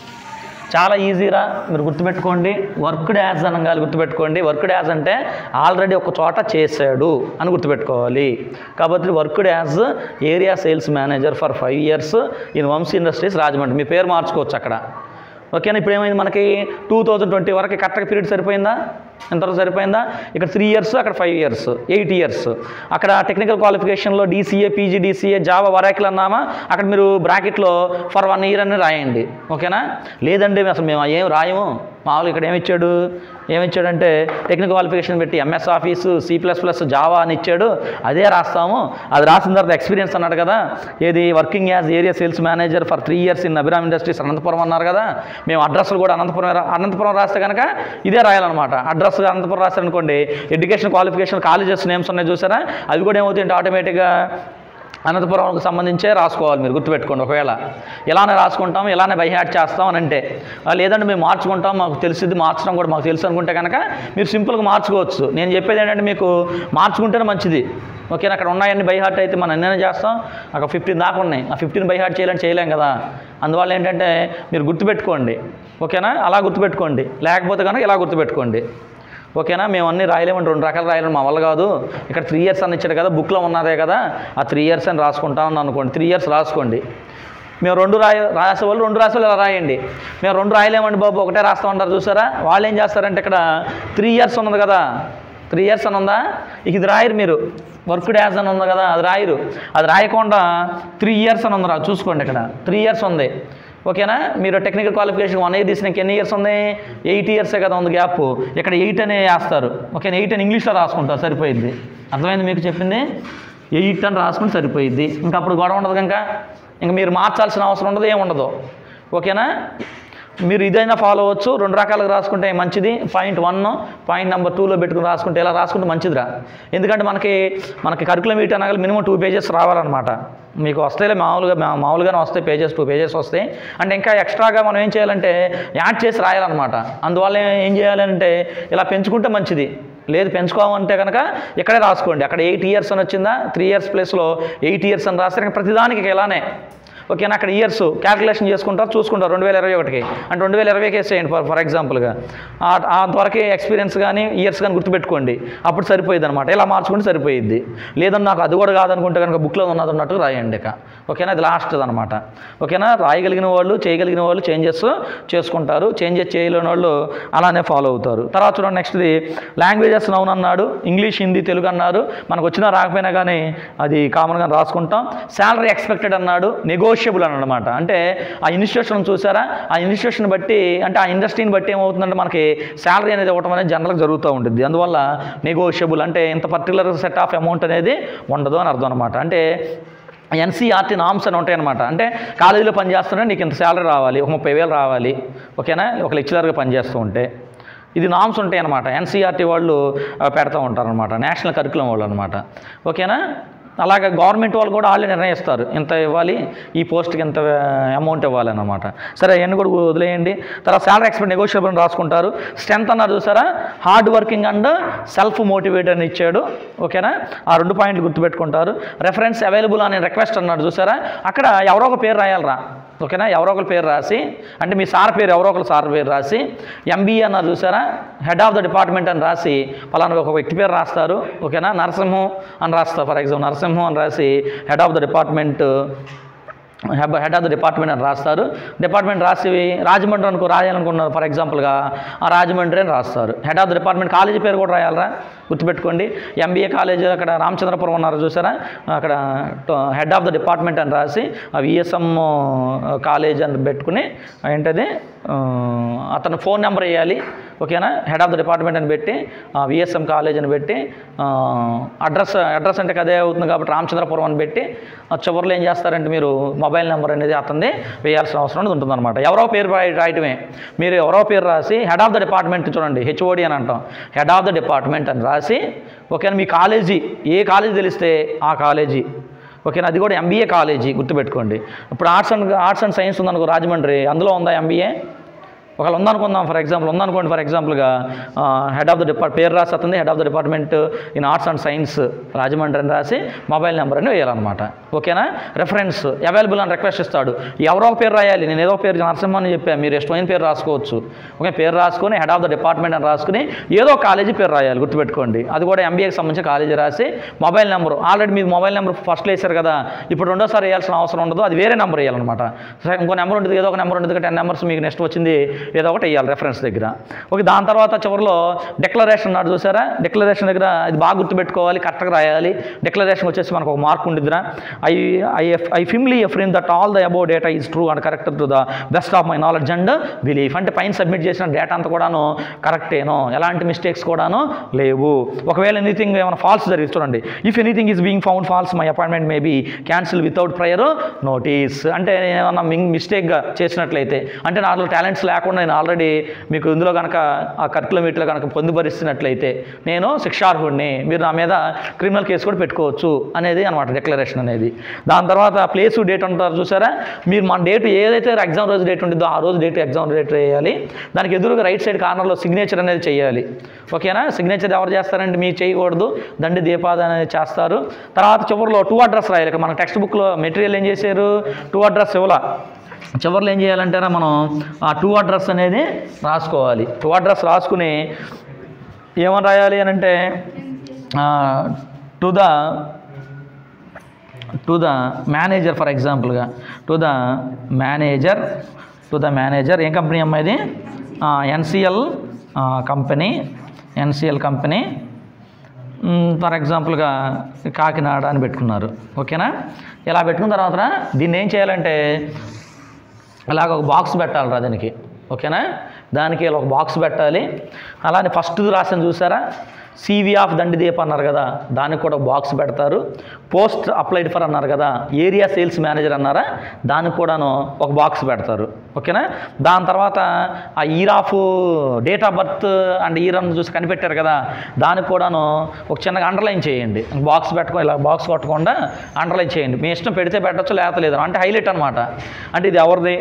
చాలా ఈజీరా మీరు గుర్తుపెట్టుకోండి వర్క్డ్ యాజ్ అనగాలి గుర్తుపెట్టుకోండి వర్క్డ్ యాజ్ అంటే ఆల్రెడీ ఒక చోట చేశాడు అని గుర్తుపెట్టుకోవాలి కాబట్టి worked as area sales manager for five years in Vamshi industries Rajahmundry మీ పేరు మార్చుకోవచ్చు అక్కడ ఓకేనా ఇప్పుడు ఏమైంది మనకి టూ థౌజండ్ ట్వంటీ వరకు కరెక్ట్గా పీరియడ్ సరిపోయిందా ఎంతవరకు సరిపోయిందా ఇక్కడ త్రీ ఇయర్స్ అక్కడ ఫైవ్ ఇయర్స్ ఎయిట్ ఇయర్స్ అక్కడ టెక్నికల్ క్వాలిఫికేషన్లో DCA PG DCA Java Oracle అన్నామా అక్కడ మీరు బ్రాకెట్లో ఫర్ వన్ ఇయర్ అని రాయండి ఓకేనా లేదండి అసలు మేము ఏం రాయము మామూలుగా ఇక్కడ ఏమి ఇచ్చాడు ఏమి ఇచ్చాడంటే టెక్నికల్ క్వాలిఫికేషన్ పెట్టి MS office C plus plus Java అని ఇచ్చాడు అదే రాస్తాము అది రాసిన తర్వాత ఎక్స్పీరియన్స్ అన్నాడు కదా ఏది working as area sales manager for three years in Abhiram industries Anantapuram అన్నారు కదా మేము అడ్రస్లు కూడా అనంతపురం రా- అనంతపురం రాస్తే కనుక ఇదే రాయాలన్నమాట అడ్రస్ అనంతపురం రాశారనుకోండి ఎడ్యుకేషన్ క్వాలిఫికేషన్ కాలేజెస్ నేమ్స్ ఉన్నాయి చూసారా అవి కూడా ఏమవుతాయంటే ఆటోమేటిక్గా అనంతపురంకు సంబంధించే రాసుకోవాలి మీరు గుర్తుపెట్టుకోండి ఒకవేళ ఇలానే రాసుకుంటాం ఇలానే బైహాట్ చేస్తాం అని అంటే ఆ, లేదంటే మేము మార్చుకుంటాం మాకు తెలిసింది మార్చడం కూడా మాకు తెలుసు అనుకుంటే కనుక మీరు సింపుల్గా మార్చుకోవచ్చు నేను చెప్పేది ఏంటంటే మీకు మార్చుకుంటేనే మంచిది ఓకేనా అక్కడ ఉన్నాయన్ని బైహార్ట్ అయితే మనం ఎన్నైనా చేస్తాం అక్కడ ఫిఫ్టీన్ దాకా ఉన్నాయి ఆ ఫిఫ్టీన్ బైహార్ట్ చేయాలని చేయలేం కదా అందువల్ల ఏంటంటే మీరు గుర్తుపెట్టుకోండి ఓకేనా అలా గుర్తుపెట్టుకోండి లేకపోతే కనుక ఇలా గుర్తుపెట్టుకోండి ఓకేనా మేము అన్ని రాయలేమంటే రెండు రకాలు రాయలేము మా వల్ల కాదు ఇక్కడ త్రీ ఇయర్స్ అని ఇచ్చాడు కదా బుక్లో ఉన్నదే కదా ఆ త్రీ ఇయర్స్ అని రాసుకుంటామని అనుకోండి త్రీ ఇయర్స్ రాసుకోండి మేము రెండు రాయ రాసే వాళ్ళు రెండు రాసే వాళ్ళు ఇలా రాయండి మేము రెండు రాయలేమండి బాబు ఒకటే రాస్తామంటారు చూసారా వాళ్ళు ఏం చేస్తారంటే ఇక్కడ త్రీ ఇయర్స్ ఉన్నది కదా త్రీ ఇయర్స్ అని ఉందా ఇక ఇది రాయరు మీరు వర్క్ డ్యాన్స్ అని ఉంది కదా అది రాయరు అది రాయకుండా త్రీ ఇయర్స్ అని ఉంది రా చూసుకోండి ఇక్కడ త్రీ ఇయర్స్ ఉంది ఓకేనా మీరు టెక్నికల్ క్వాలిఫికేషన్ వన్ ఇయర్ తీసినాక ఎన్ని ఇయర్స్ ఉంది ఎయిట్ ఇయర్సే కదా ఉంది గ్యాప్ ఇక్కడ ఎయిట్ అనే వేస్తారు ఓకేనా ఎయిట్ అని ఇంగ్లీష్లో రాసుకుంటారు సరిపోయింది అర్థమైంది మీకు చెప్పింది ఎయిట్ అని రాసుకుంటే సరిపోయిద్ది ఇంకా అప్పుడు గొడవ ఉండదు ఇంకా ఇంకా మీరు మార్చాల్సిన అవసరం ఉండదు ఏముండదు ఓకేనా మీరు ఇదైనా ఫాలో అవ్వచ్చు రెండు రకాలుగా రాసుకుంటే మంచిది పాయింట్ వన్ పాయింట్ నెంబర్ టూలో పెట్టుకుని రాసుకుంటే ఇలా రాసుకుంటే మంచిదిరా ఎందుకంటే మనకి మనకి కరికులం మీట్ అనగా మినిమం టూ పేజెస్ రావాలన్నమాట మీకు వస్తాయిలే మామూలుగా మా- మామూలుగానే వస్తాయి పేజెస్ టూ పేజెస్ వస్తాయి అంటే ఇంకా ఎక్స్ట్రాగా మనం ఏం చేయాలంటే యాడ్ చేసి రాయాలన్నమాట అందువల్ల ఏం చేయాలంటే ఇలా పెంచుకుంటే మంచిది లేదు పెంచుకోవాలంటే కనుక ఇక్కడే రాసుకోండి అక్కడ ఎయిట్ ఇయర్స్ అని వచ్చిందా త్రీ ఇయర్స్ ప్లేస్లో ఎయిట్ ఇయర్స్ అని రాస్తే ఇంకా ప్రతిదానికి ఇక ఇలానే ఓకేనా అక్కడ ఇయర్స్ క్యాలిక్యులేషన్ చేసుకుంటారు చూసుకుంటారు రెండు వేల ఇరవై ఒకటికి అంటే రెండు వేల ఇరవైకి వేసేయండి ఫర్ ఫర్ ఎగ్జాంపుల్గా అంతవరకు ఎక్స్పీరియన్స్ కానీ ఇయర్స్ కానీ గుర్తుపెట్టుకోండి అప్పుడు సరిపోయింది అనమాట ఇలా మార్చుకుంటే సరిపోయిద్ది లేదని నాకు అది కూడా కాదనుకుంటే కనుక బుక్లో ఉన్నది ఉన్నట్టు రాయండి ఇక ఓకేనా అది లాస్ట్ అనమాట ఓకేనా రాయగలిగిన వాళ్ళు చేయగలిగిన వాళ్ళు చేంజెస్ చేసుకుంటారు చేంజెస్ చేయలేని వాళ్ళు అలానే ఫాలో అవుతారు తర్వాత చూడండి నెక్స్ట్ది లాంగ్వేజెస్ నౌన్ అన్నాడు ఇంగ్లీష్ హిందీ తెలుగు అన్నారు మనకు వచ్చినా రాకపోయినా కానీ అది కామన్గా రాసుకుంటాం శాలరీ ఎక్స్పెక్టెడ్ అన్నాడు నెగోషియబుల్ అని అనమాట అంటే ఆ ఇన్స్టిట్యూషన్ చూసారా ఆ ఇన్స్టిట్యూషన్ బట్టి అంటే ఆ ఇండస్ట్రీని బట్టి ఏమవుతుందంటే మనకి శాలరీ అనేది ఇవ్వడం అనేది జనరల్గా జరుగుతూ ఉంటుంది అందువల్ల నెగోషియబుల్ అంటే ఇంత పర్టికులర్ సెట్ ఆఫ్ అమౌంట్ అనేది ఉండదు అని అర్థం అనమాట అంటే ఎన్సీఆర్టీ నామ్స్ అని ఉంటాయన్నమాట అంటే కాలేజీలో పనిచేస్తుంటే నీకు ఇంత శాలరీ రావాలి ఒక ముప్పై వేలు రావాలి ఓకేనా ఒక లెక్చరర్గా పనిచేస్తూ ఉంటే ఇది నామ్స్ ఉంటాయి అనమాట ఎన్సీఆర్టీ వాళ్ళు ఆ, పెడతా ఉంటారనమాట నేషనల్ కరికులం వాళ్ళు అనమాట ఓకేనా అలాగే గవర్నమెంట్ వాళ్ళు కూడా వాళ్ళే నిర్ణయిస్తారు ఇంత ఇవ్వాలి ఈ పోస్ట్కి ఇంత అమౌంట్ ఇవ్వాలి అన్నమాట సరే అవన్నీ కూడా వదిలేయండి తర్వాత శాలరీ ఎక్స్పెక్ట్ నెగోషియబుల్ అని రాసుకుంటారు స్ట్రెంత్ అన్నారు చూసారా hard working and self motivate అని ఇచ్చాడు ఓకేనా ఆ రెండు పాయింట్లు గుర్తుపెట్టుకుంటారు రెఫరెన్స్ అవైలబుల్ అనే రిక్వెస్ట్ అన్నాడు చూసారా అక్కడ ఎవరో ఒక పేరు రాయాలరా ఓకేనా ఎవరో ఒకరి పేరు రాసి అంటే మీ సార్ పేరు ఎవరో ఒకరు సార్ పేరు రాసి ఎంబీఏ అన్నారు చూసారా హెడ్ ఆఫ్ ద డిపార్ట్మెంట్ అని రాసి పలానా ఒక వ్యక్తి పేరు రాస్తారు ఓకేనా నరసింహం అని రాస్తారు ఫర్ ఎగ్జాంపుల్ నరసింహం అని రాసి head of the department head head of the department అని రాస్తారు డిపార్ట్మెంట్ రాసి రాజమండ్రి అనుకో రాయాలనుకున్నారు ఫర్ ఎగ్జాంపుల్గా ఆ రాజమండ్రి అని రాస్తారు head of the department college పేరు కూడా రాయాలరా గుర్తుపెట్టుకోండి ఎంబీఏ కాలేజ్ అక్కడ రామచంద్రపురం ఉన్నారు చూసారా అక్కడ హెడ్ ఆఫ్ ద డిపార్ట్మెంట్ అని రాసి ఆ విఎస్ఎం కాలేజ్ అని పెట్టుకుని ఏంటది ఆ, అతను ఫోన్ నెంబర్ వేయాలి ఓకేనా హెడ్ ఆఫ్ ద డిపార్ట్మెంట్ అని పెట్టి విఎస్ఎం కాలేజ్ అని పెట్టి ఆ, అడ్రస్ అడ్రస్ అంటే అదే అవుతుంది కాబట్టి రామచంద్రపురం అని పెట్టి ఆ చివరిలో ఏం చేస్తారంటే మీరు మొబైల్ నెంబర్ అనేది అతనిది వేయాల్సిన అవసరం అనేది ఉంటుందన్నమాట ఎవరో పేరు రాయ- రాయటమే మీరు ఎవరో పేరు రాసి హెడ్ ఆఫ్ ద డిపార్ట్మెంట్ చూడండి హెచ్ఓడి అని అంటాం హెడ్ ఆఫ్ ద డిపార్ట్మెంట్ అని రాసి ఓకేనా మీ కాలేజీ ఏ కాలేజీ తెలిస్తే ఆ కాలేజీ ఓకేనా అది కూడా ఎంబీఏ కాలేజీ గుర్తుపెట్టుకోండి ఇప్పుడు arts and arts and science ఉందనుకో రాజమండ్రి అందులో ఉందా ఎంబీఏ ఒకవేళ ఉందనుకుందాం ఫర్ ఎగ్జాంపుల్ ఉందనుకోండి ఫర్ ఎగ్జాంపుల్గా హెడ్ ఆఫ్ ద డిపార్ట్ పేరు రాసి అతనిది head of the department in arts and science Rajahmundry అని రాసి మొబైల్ నెంబర్ అని వేయాలన్నమాట ఓకేనా రెఫరెన్స్ అవైలబుల్ అని రిక్వెస్ట్ ఇస్తాడు ఎవరో ఒక పేరు రాయాలి నేను ఏదో పేరు నరసింహ అని చెప్పాను మీరు ఇష్టమైన పేరు రాసుకోవచ్చు ఓకే పేరు రాసుకొని హెడ్ ఆఫ్ ద డిపార్ట్మెంట్ అని రాసుకుని ఏదో కాలేజీ పేరు రాయాలి గుర్తుపెట్టుకోండి అది కూడా ఎంబీఏకి సంబంధించిన కాలేజీ రాసి మొబైల్ నెంబర్ ఆల్రెడీ మీరు మొబైల్ నెంబర్ ఫస్ట్లో వేశారు కదా ఇప్పుడు రెండోసారి వేయాల్సిన అవసరం ఉండదు అది వేరే నెంబర్ వేయాలన్నమాట సరే ఇంకో నెంబర్ ఉంటుంది ఏదో ఒక నెంబర్ ఉంటుంది టెన్ నెంబర్స్ మీకు నెక్స్ట్ వచ్చింది ఏదో ఒకటి వేయాలి రెఫరెన్స్ దగ్గర ఓకే దాని తర్వాత చివరిలో డిక్లరేషన్ ఉన్నాడు చూసారా డిక్లరేషన్ దగ్గర ఇది బాగా గుర్తుపెట్టుకోవాలి కరెక్ట్గా రాయాలి డిక్లరేషన్ వచ్చేసి మనకు ఒక మార్క్ ఉండిద్దిరా I I I firmly affirm that all the above data is true and correct to the best of my knowledge and belief అంటే పైన సబ్మిట్ చేసిన డేటా అంతా కూడాను కరెక్టేనో ఎలాంటి మిస్టేక్స్ కూడాను లేవు ఒకవేళ ఎనీథింగ్ ఏమైనా ఫాల్స్ జరిగింది చూడండి if anything is being found false my appointment may be cancel without prior notice అంటే నేను ఏమన్నా మింగ్ మిస్టేక్గా చేసినట్లయితే అంటే నాలో టాలెంట్స్ లేకుండా నేను ఆల్రెడీ మీకు ఇందులో కనుక ఆ కరికులమీట్లో కనుక పొందుపరిస్తున్నట్లయితే నేను శిక్షార్హుడిని మీరు నా మీద క్రిమినల్ కేసు కూడా పెట్టుకోవచ్చు అనేది అనమాట డిక్లరేషన్ అనేది దాని తర్వాత ప్లేస్ డేట్ అంటారు చూసారా మీరు మన డేట్ ఏదైతే ఎగ్జామ్ రోజు డేట్ ఉంటుందో ఆ రోజు డేట్ ఎగ్జామ్ డేట్ వేయాలి దానికి ఎదురుగా రైట్ సైడ్ కార్నర్లో సిగ్నేచర్ అనేది చేయాలి ఓకేనా సిగ్నేచర్ ఎవరు చేస్తారంటే మీరు చేయకూడదు దండి దీపాద అనేది చేస్తారు తర్వాత చివరిలో టూ అడ్రస్ రాయాలి ఇక్కడ మన టెక్స్ట్ బుక్లో మెటీరియల్ ఏం చేశారు టూ అడ్రస్ ఇవ్వాల చివరిలో ఏం చేయాలంటారా మనం ఆ టూ అడ్రస్ అనేది రాసుకోవాలి టూ అడ్రస్ రాసుకుని ఏమని రాయాలి అని అంటే to the to the manager for ఎగ్జాంపుల్గా to the manager to the manager ఏం కంపెనీ అమ్మా ఇది NCL company NCL company for ఎగ్జాంపుల్గా కాకినాడ అని పెట్టుకున్నారు ఓకేనా ఇలా పెట్టుకున్న తర్వాత దీన్ని ఏం చేయాలంటే అలాగ ఒక బాక్స్ పెట్టాలిరా దీనికి ఓకేనా దానికి ఇలా ఒక బాక్స్ పెట్టాలి అలానే ఫస్ట్ రాసిన చూసారా సివి ఆఫ్ దండిదీప్ అన్నారు కదా దానికి కూడా ఒక బాక్స్ పెడతారు పోస్ట్ అప్లైడ్ ఫర్ అన్నారు కదా ఏరియా సేల్స్ మేనేజర్ అన్నారా దానికి కూడాను ఒక బాక్స్ పెడతారు ఓకేనా దాని తర్వాత ఆ year of date of birth and year అని చూసి కనిపెట్టారు కదా దానికి కూడాను ఒక చిన్నగా అండర్లైన్ చేయండి బాక్స్ పెట్టుకో ఇలా బాక్స్ కొట్టకుండా అండర్లైన్ చేయండి మీ ఇష్టం పెడితే పెట్టచ్చు లేకపోతే లేదు అంటే హైలైట్ అనమాట అంటే ఇది ఎవరిది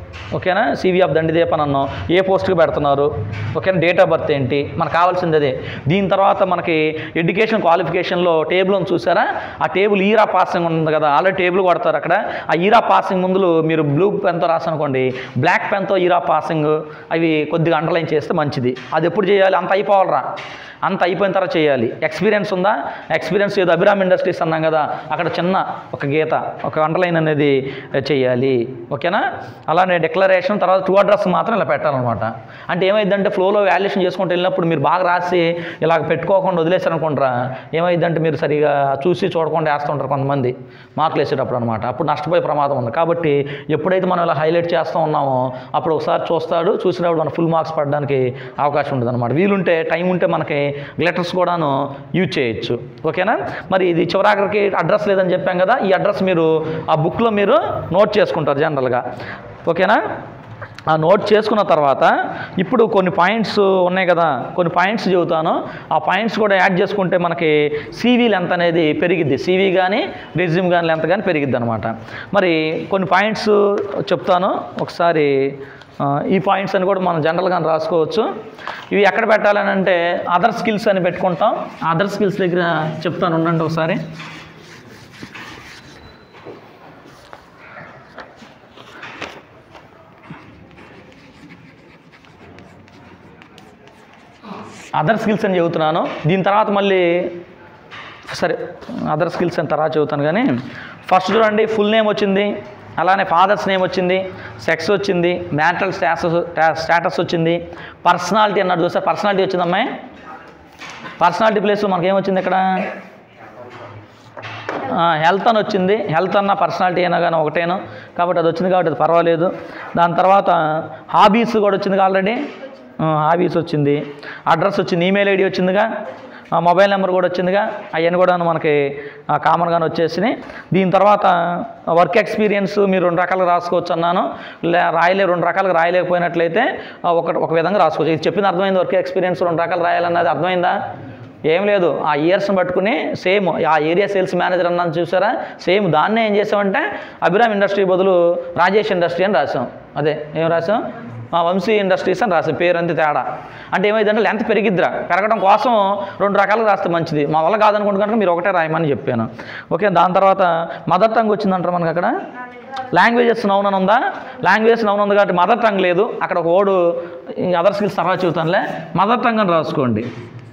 ఓకేనా సివి ఆఫ్ దండిదీప నన్ను ఏ పోస్ట్కి పెడుతున్నారు ఓకేనా డేట్ ఆఫ్ బర్త్ ఏంటి మనకు కావాల్సింది అదే దీని తర్వాత మనకి ఎడ్యుకేషన్ క్వాలిఫికేషన్లో టేబుల్ ఉంది చూసారా ఆ టేబుల్ ఈరా పాసింగ్ ఉంది కదా ఆల్రెడీ టేబుల్ కొడతారు అక్కడ ఆ ఈరా పాసింగ్ ముందు మీరు బ్లూ పెన్తో రాసనుకోండి బ్లాక్ పెన్తో ఈరా పాసింగ్ అవి కొద్దిగా అండర్లైన్ చేస్తే మంచిది అది ఎప్పుడు చేయాలి అంత అయిపోవాలరా అంత అయిపోయిన తర్వాత చేయాలి ఎక్స్పీరియన్స్ ఉందా ఎక్స్పీరియన్స్ ఏదో అభిరామ్ ఇండస్ట్రీస్ అన్నాం కదా అక్కడ చిన్న ఒక గీత ఒక అండర్లైన్ అనేది చేయాలి ఓకేనా అలానే డిక్లరేషన్ తర్వాత టూ అడ్రస్ మాత్రం ఇలా పెట్టాలన్నమాట అంటే ఏమైందంటే ఫ్లోలో వాల్యుయేషన్ చేసుకుంటూ వెళ్ళినప్పుడు మీరు బాగా రాసి ఇలా పెట్టుకోకుండా వదిలేసారనుకుంటారా ఏమైందంటే మీరు సరిగా చూసి చూడకుండా వేస్తుంటారు కొంతమంది మార్కులు వేసేటప్పుడు అనమాట అప్పుడు నష్టపోయే ప్రమాదం ఉంది కాబట్టి ఎప్పుడైతే మనం ఇలా హైలైట్ చేస్తూ ఉన్నామో అప్పుడు ఒకసారి చూస్తాడు చూసినప్పుడు మన ఫుల్ మార్క్స్ పడడానికి అవకాశం ఉంటుంది అనమాట వీలుంటే టైం ఉంటే మనకి లెటర్స్ కూడాను యూజ్ చేయొచ్చు ఓకేనా మరి ఇది చివరాఖరికి అడ్రస్ లేదని చెప్పాం కదా ఈ అడ్రస్ మీరు ఆ బుక్లో మీరు నోట్ చేసుకుంటారు జనరల్గా ఓకేనా ఆ నోట్ చేసుకున్న తర్వాత ఇప్పుడు కొన్ని పాయింట్స్ ఉన్నాయి కదా కొన్ని పాయింట్స్ చెబుతాను ఆ పాయింట్స్ కూడా యాడ్ చేసుకుంటే మనకి సీవీ లెంత్ అనేది పెరిగిద్ది సీవీ కానీ రెజ్యూమ్ కానీ లెంత్ కానీ పెరిగిద్ది అనమాట మరి కొన్ని పాయింట్స్ చెప్తాను ఒకసారి ఆ, ఈ పాయింట్స్ అని కూడా మనం జనరల్గా రాసుకోవచ్చు ఇవి ఎక్కడ పెట్టాలని అంటే అదర్ స్కిల్స్ అని పెట్టుకుంటాం అదర్ స్కిల్స్ దగ్గర చెప్తాను ఉండండి ఒకసారి అదర్ స్కిల్స్ అని చెబుతున్నాను దీని తర్వాత మళ్ళీ సరే అదర్ స్కిల్స్ అని తర్వాత చెబుతాను కానీ ఫస్ట్ చూడండి ఫుల్ నేమ్ వచ్చింది అలానే ఫాదర్స్ నేమ్ వచ్చింది సెక్స్ వచ్చింది మ్యాటల్ స్టాటస్ స్టాటస్ వచ్చింది పర్సనాలిటీ అన్నాడు చూస్తే పర్సనాలిటీ వచ్చింది అమ్మాయి పర్సనాలిటీ ప్లేస్లో మనకి ఏమొచ్చింది ఇక్కడ హెల్త్ అని వచ్చింది హెల్త్ అన్న పర్సనాలిటీ అయినా కానీ ఒకటేను కాబట్టి అది వచ్చింది కాబట్టి అది పర్వాలేదు దాని తర్వాత హాబీస్ కూడా వచ్చింది ఆల్రెడీ హాబీస్ వచ్చింది అడ్రస్ వచ్చింది ఈమెయిల్ ఐడి వచ్చిందిగా ఆ, మొబైల్ నెంబర్ కూడా వచ్చిందిగా అవన్నీ కూడా మనకి ఆ, కామన్గానే వచ్చేసినాయి దీని తర్వాత వర్క్ ఎక్స్పీరియన్స్ మీరు రెండు రకాలుగా రాసుకోవచ్చు అన్నాను లే రాయలే రెండు రకాలుగా రాయలేకపోయినట్లయితే ఆ, ఒక ఒక విధంగా రాసుకోవచ్చు ఇది చెప్పింది అర్థమైంది వర్క్ ఎక్స్పీరియన్స్ రెండు రకాలు రాయాలన్నది అర్థమైందా ఏం లేదు ఆ ఇయర్స్ని పట్టుకుని సేమ్ ఆ ఏరియా సేల్స్ మేనేజర్ అన్నాను చూసారా సేమ్ దాన్నే ఏం చేసామంటే అభిరామ్ ఇండస్ట్రీ బదులు రాజేష్ ఇండస్ట్రీ అని రాసాం అదే ఏం రాసాం ఆ వంశీ ఇండస్ట్రీస్ అని రాసాం పేరు అంతే తేడా అంటే ఏమైందంటే లెంత్ పెరిగిద్దిరా పెరగడం కోసం రెండు రకాలుగా రాస్తే మంచిది మా వల్ల కాదనుకుంటే కనుక మీరు ఒకటే రాయమని చెప్పాను ఓకే దాని తర్వాత మదర్ టంగ్ వచ్చిందంటారు మనకి అక్కడ లాంగ్వేజెస్ నౌన్ అని ఉందా లాంగ్వేజెస్ నౌన్ ఉంది కాబట్టి మదర్ టంగ్ లేదు అక్కడ ఒక ఓడు అదర్ స్కిల్స్ తర్వాత చెబుతానులే మదర్ టంగ్ అని రాసుకోండి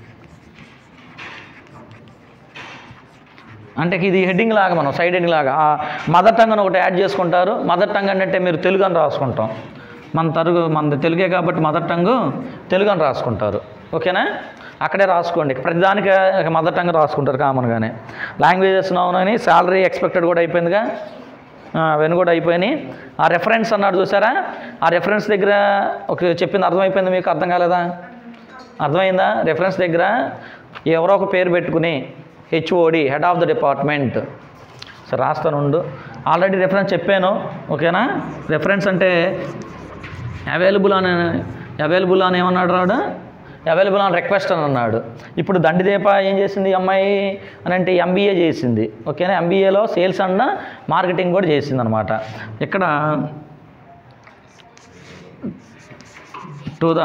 అంటే ఇది హెడ్డింగ్ లాగా మనం సైడ్ హెడ్డింగ్ లాగా ఆ మదర్ టంగ్ అని ఒకటి యాడ్ చేసుకుంటారు మదర్ టంగ్ అంటే మీరు తెలుగు అని రాసుకుంటాం మన తరుగు మన తెలుగే కాబట్టి మదర్ టంగ్ తెలుగు అని రాసుకుంటారు ఓకేనా అక్కడే రాసుకోండి ప్రతిదానికి మదర్ టంగ్ రాసుకుంటారు కామన్గానే లాంగ్వేజెస్ నౌనని శాలరీ ఎక్స్పెక్టెడ్ కూడా అయిపోయిందిగా ఆ, అవన్నీ కూడా అయిపోయినాయి ఆ రెఫరెన్స్ అన్నాడు చూసారా ఆ రెఫరెన్స్ దగ్గర ఒక చెప్పింది అర్థమైపోయింది మీకు అర్థం కాలేదా అర్థమైందా రెఫరెన్స్ దగ్గర ఎవరో ఒక పేరు పెట్టుకుని HOD head of the department సరే రాస్తానుండు ఆల్రెడీ రెఫరెన్స్ చెప్పాను ఓకేనా రెఫరెన్స్ అంటే అవైలబుల్ అని అవైలబుల్ అని ఏమన్నాడు రాడు అవైలబుల్ అని రిక్వెస్ట్ అని అన్నాడు ఇప్పుడు దండిదేప ఏం చేసింది ఈ అమ్మాయి అని అంటే ఎంబీఏ చేసింది ఓకేనా ఎంబీఏలో సేల్స్ అండ్ మార్కెటింగ్ కూడా చేసింది అనమాట ఇక్కడ to the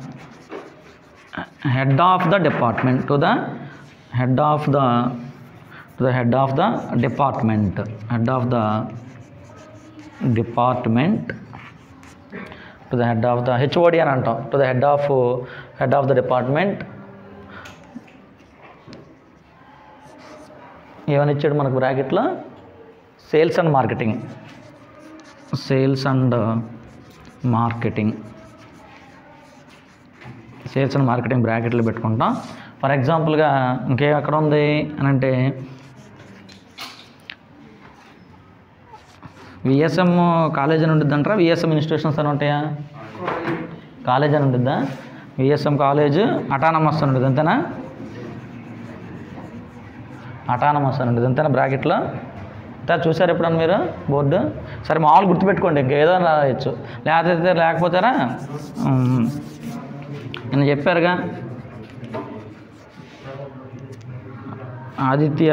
head of the department to the head of the to the head of the department head of the department to the head of the HOD అని అంటాం to the head of head of the department ఏమని ఇచ్చాడు మనకు బ్రాకెట్లో sales and marketing sales and marketing sales and marketing బ్రాకెట్లు పెట్టుకుంటాం for ఎగ్జాంపుల్గా ఇంకే ఎక్కడ ఉంది అని అంటే విఎస్ఎం కాలేజ్ అని ఉండిద్ది అంటారా విఎస్ఎం ఇన్స్టిట్యూషన్స్ అని ఉంటాయా కాలేజ్ అని ఉండిద్దా విఎస్ఎం కాలేజ్ అటానమస్ అని ఉంటుంది అంతేనా అటానమస్ అని ఉంటుంది అంతేనా బ్రాకెట్లో అంతా చూసారు ఎప్పుడన్నా మీరు బోర్డు సరే మామూలు గుర్తుపెట్టుకోండి ఇంకా ఏదో రాయొచ్చు లేకపోతే లేకపోతేనా ఉమ్. నేను చెప్పారుగా ఆదిత్య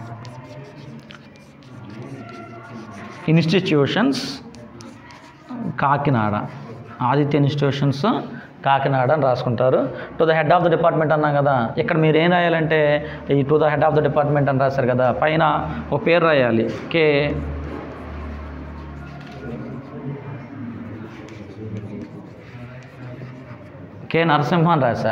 ఇన్స్టిట్యూషన్స్ కాకినాడ ఆదిత్య ఇన్స్టిట్యూషన్స్ కాకినాడ అని రాసుకుంటారు to the head of the department అన్నాం కదా ఇక్కడ మీరు ఏం రాయాలంటే ఈ to the head of the department అని రాశారు కదా పైన ఒక పేరు రాయాలి కే కే నరసింహ అని రాశా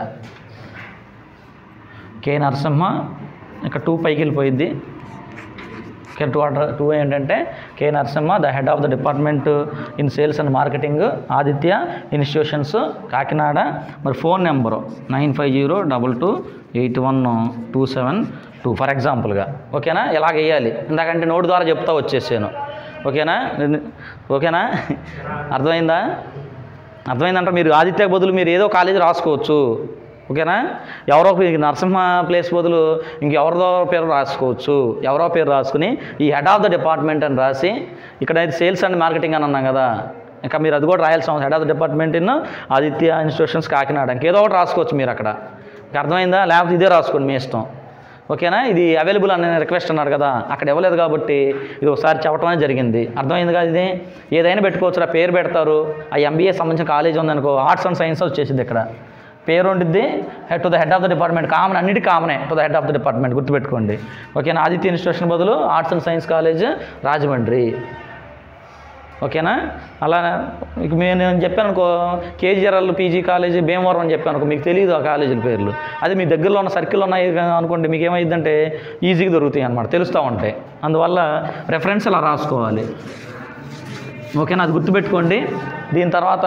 కే నరసింహ ఇక్కడ టూ పైకి వెళ్ళిపోయింది ఇక్కడ టూ ఆర్డర్ టూ ఏంటంటే K Narasimha the head of the department in sales and marketing Aditya institutions Kakinada మరి phone number nine five zero double two eight one two seven two for ఎగ్జాంపుల్గా ఓకేనా ఇలాగ వేయాలి ఇందాకంటే నోటు ద్వారా చెప్తా వచ్చేసాను ఓకేనా ఓకేనా అర్థమైందా అర్థమైందంటే మీరు ఆదిత్య బదులు మీరు ఏదో కాలేజీ రాసుకోవచ్చు ఓకేనా ఎవరో ఒక- నరసింహ ప్లేస్ బదులు ఇంకెవరిదో పేరు రాసుకోవచ్చు ఎవరో పేరు రాసుకుని ఈ హెడ్ ఆఫ్ ద డిపార్ట్మెంట్ అని రాసి ఇక్కడైతే సేల్స్ అండ్ మార్కెటింగ్ అని అన్నాం కదా ఇంకా మీరు అది కూడా రాయాల్సిన అవసరం head of the department in Aditya institutions Kakinada ఇంకేదో ఒకటి రాసుకోవచ్చు మీరు అక్కడ మీకు అర్థమైందా లేకపోతే ఇదే రాసుకోండి మీ ఇష్టం ఓకేనా ఇది అవైలబుల్ అనే రిక్వెస్ట్ అన్నారు కదా అక్కడ ఇవ్వలేదు కాబట్టి ఇది ఒకసారి చెప్పడం అనేది జరిగింది అర్థమైంది కదా ఇది ఏదైనా పెట్టుకోవచ్చు ఆ పేరు పెడతారు ఆ ఎంబీఏ సంబంధించిన కాలేజ్ ఉందనుకో ఆర్ట్స్ అండ్ సైన్స్ వచ్చేసింది ఇక్కడ పేరు ఉండిద్ది head to the head of the department common అన్నిటి కామనే to the head of the department గుర్తుపెట్టుకోండి ఓకేనా ఆదిత్య ఇన్స్టిట్యూషన్ బదులు arts and science college Rajahmundry ఓకేనా అలా మీకు మేము నేను చెప్పాను అనుకో కేజీఆర్ఎల్ పీజీ కాలేజీ భీమవరం అని చెప్పాను అనుకో మీకు తెలియదు ఆ కాలేజీల పేర్లు అది మీ దగ్గరలో ఉన్న సర్కిల్ ఉన్నాయి అనుకోండి మీకు ఏమైందంటే ఈజీగా దొరుకుతాయి అనమాట తెలుస్తూ ఉంటాయి అందువల్ల రెఫరెన్స్ అలా రాసుకోవాలి ఓకేనా అది గుర్తుపెట్టుకోండి దీని తర్వాత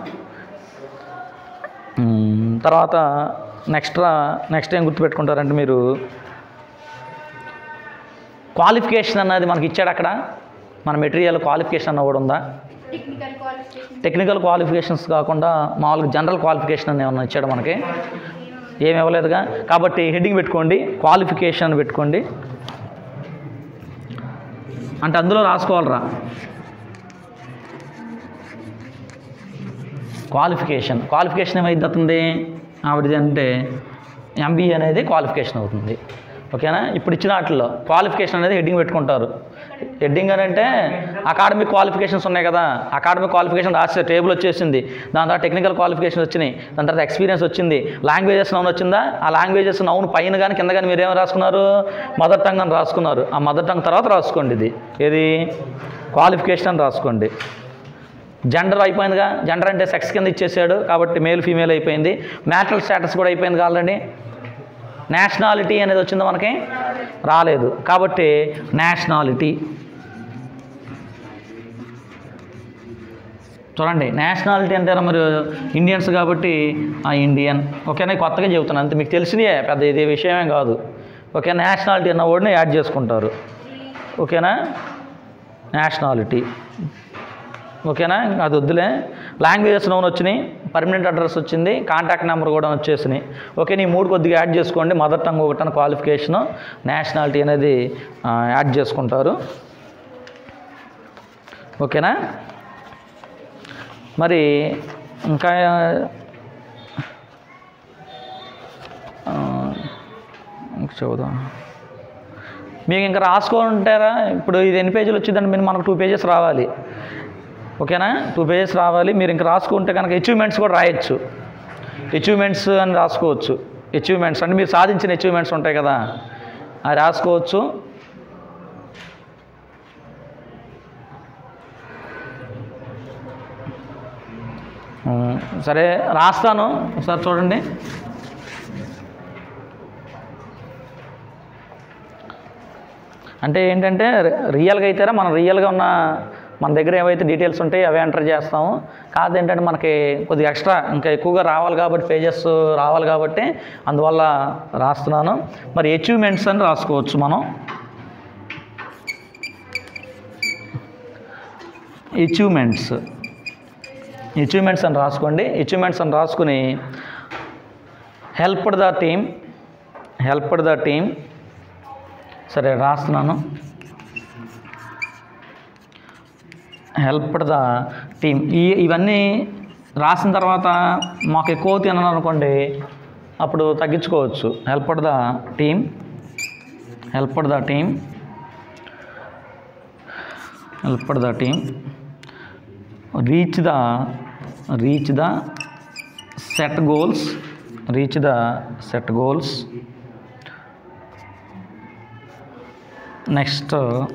మ్మ్, తర్వాత నెక్స్ట్ నెక్స్ట్ ఏం గుర్తుపెట్టుకుంటారంటే మీరు క్వాలిఫికేషన్ అన్నది మనకి ఇచ్చాడు అక్కడ మన మెటీరియల్ క్వాలిఫికేషన్ అన్న కూడా ఉందా టెక్నికల్ క్వాలిఫికేషన్ టెక్నికల్ క్వాలిఫికేషన్స్ కాకుండా మామూలుగా జనరల్ క్వాలిఫికేషన్ అని ఏమన్నా ఇచ్చాడు మనకి ఏమి ఇవ్వలేదుగా కాబట్టి హెడ్డింగ్ పెట్టుకోండి క్వాలిఫికేషన్ అని పెట్టుకోండి అంటే అందులో రాసుకోవాలరా క్వాలిఫికేషన్ క్వాలిఫికేషన్ ఏమైంది అవుతుంది ఆవిడది అంటే ఎంబీఏ అనేది క్వాలిఫికేషన్ అవుతుంది ఓకేనా ఇప్పుడు ఇచ్చిన వాటిల్లో క్వాలిఫికేషన్ అనేది హెడ్డింగ్ పెట్టుకుంటారు హెడ్డింగ్ అని అంటే అకాడమిక్ క్వాలిఫికేషన్స్ ఉన్నాయి కదా అకాడమిక్ క్వాలిఫికేషన్ రాసే టేబుల్ వచ్చేసింది దాని తర్వాత టెక్నికల్ క్వాలిఫికేషన్ వచ్చినాయి దాని తర్వాత ఎక్స్పీరియన్స్ వచ్చింది లాంగ్వేజెస్ నౌన్ వచ్చిందా ఆ లాంగ్వేజెస్ నౌన్ పైన కానీ కింద కానీ మీరు ఏం రాసుకున్నారు మదర్ టంగ్ అని రాసుకున్నారు ఆ మదర్ టంగ్ తర్వాత రాసుకోండి ఇది ఏది క్వాలిఫికేషన్ అని రాసుకోండి జెండర్ అయిపోయిందిగా జెండర్ అంటే సెక్స్ కింద ఇచ్చేసాడు కాబట్టి మేల్ ఫీమేల్ అయిపోయింది మ్యాటల్ స్టేటస్ కూడా అయిపోయింది ఆల్రెడీ నేషనాలిటీ అనేది వచ్చిందా మనకి రాలేదు కాబట్టి నేషనాలిటీ చూడండి నేషనాలిటీ అంటే మరి ఇండియన్స్ కాబట్టి ఆ ఇండియన్ ఓకేనా కొత్తగా చెబుతున్నాను అంతే మీకు తెలిసినయే పెద్ద ఇది విషయమే కాదు ఓకే నేషనాలిటీ అన్న వర్డ్ని యాడ్ చేసుకుంటారు ఓకేనా నేషనాలిటీ ఓకేనా ఇంకా అది వద్దులే లాంగ్వేజెస్ నోన్ వచ్చినాయి పర్మనెంట్ అడ్రస్ వచ్చింది కాంటాక్ట్ నెంబర్ కూడా వచ్చేసినాయి ఓకే నీ మూడు కొద్దిగా యాడ్ చేసుకోండి మదర్ టంగ్ ఒకటి క్వాలిఫికేషను నేషనాలిటీ అనేది ఆ, యాడ్ చేసుకుంటారు ఓకేనా మరి ఇంకా ఆ, ఇంక చూద్దాం మీకు ఇంకా రాసుకుంటారా ఇప్పుడు ఇది ఎన్ని పేజీలు వచ్చిందంటే మీరు మనకు టూ పేజెస్ రావాలి ఓకేనా టూ పేజెస్ రావాలి మీరు ఇంకా రాసుకుంటే కనుక అచీవ్మెంట్స్ కూడా రాయొచ్చు అచీవ్మెంట్స్ అని రాసుకోవచ్చు అచీవ్మెంట్స్ అంటే మీరు సాధించిన అచీవ్మెంట్స్ ఉంటాయి కదా అది రాసుకోవచ్చు ఉమ్, సరే రాస్తాను ఒకసారి చూడండి అంటే ఏంటంటే రి- రియల్గా అయితేరా మనం రియల్గా ఉన్న మన దగ్గర ఏవైతే డీటెయిల్స్ ఉంటాయో అవే ఎంటర్ చేస్తాము కాదు ఏంటంటే మనకి కొద్దిగా ఎక్స్ట్రా ఇంకా ఎక్కువగా రావాలి కాబట్టి పేజెస్ రావాలి కాబట్టి అందువల్ల రాస్తున్నాను మరి అచీవ్మెంట్స్ అని రాసుకోవచ్చు మనం అచీవ్మెంట్స్ అచీవ్మెంట్స్ అని రాసుకోండి అచీవ్మెంట్స్ అని రాసుకుని helped the team helped the team సరే రాస్తున్నాను హెల్ప్డ్ ద టీమ్ ఈ ఇవన్నీ రాసిన తర్వాత మాకు ఎక్కువ తిన్నాను అనుకోండి అప్పుడు తగ్గించుకోవచ్చు helped the team helped the team helped the team reach the reach the set goals reach the set goals next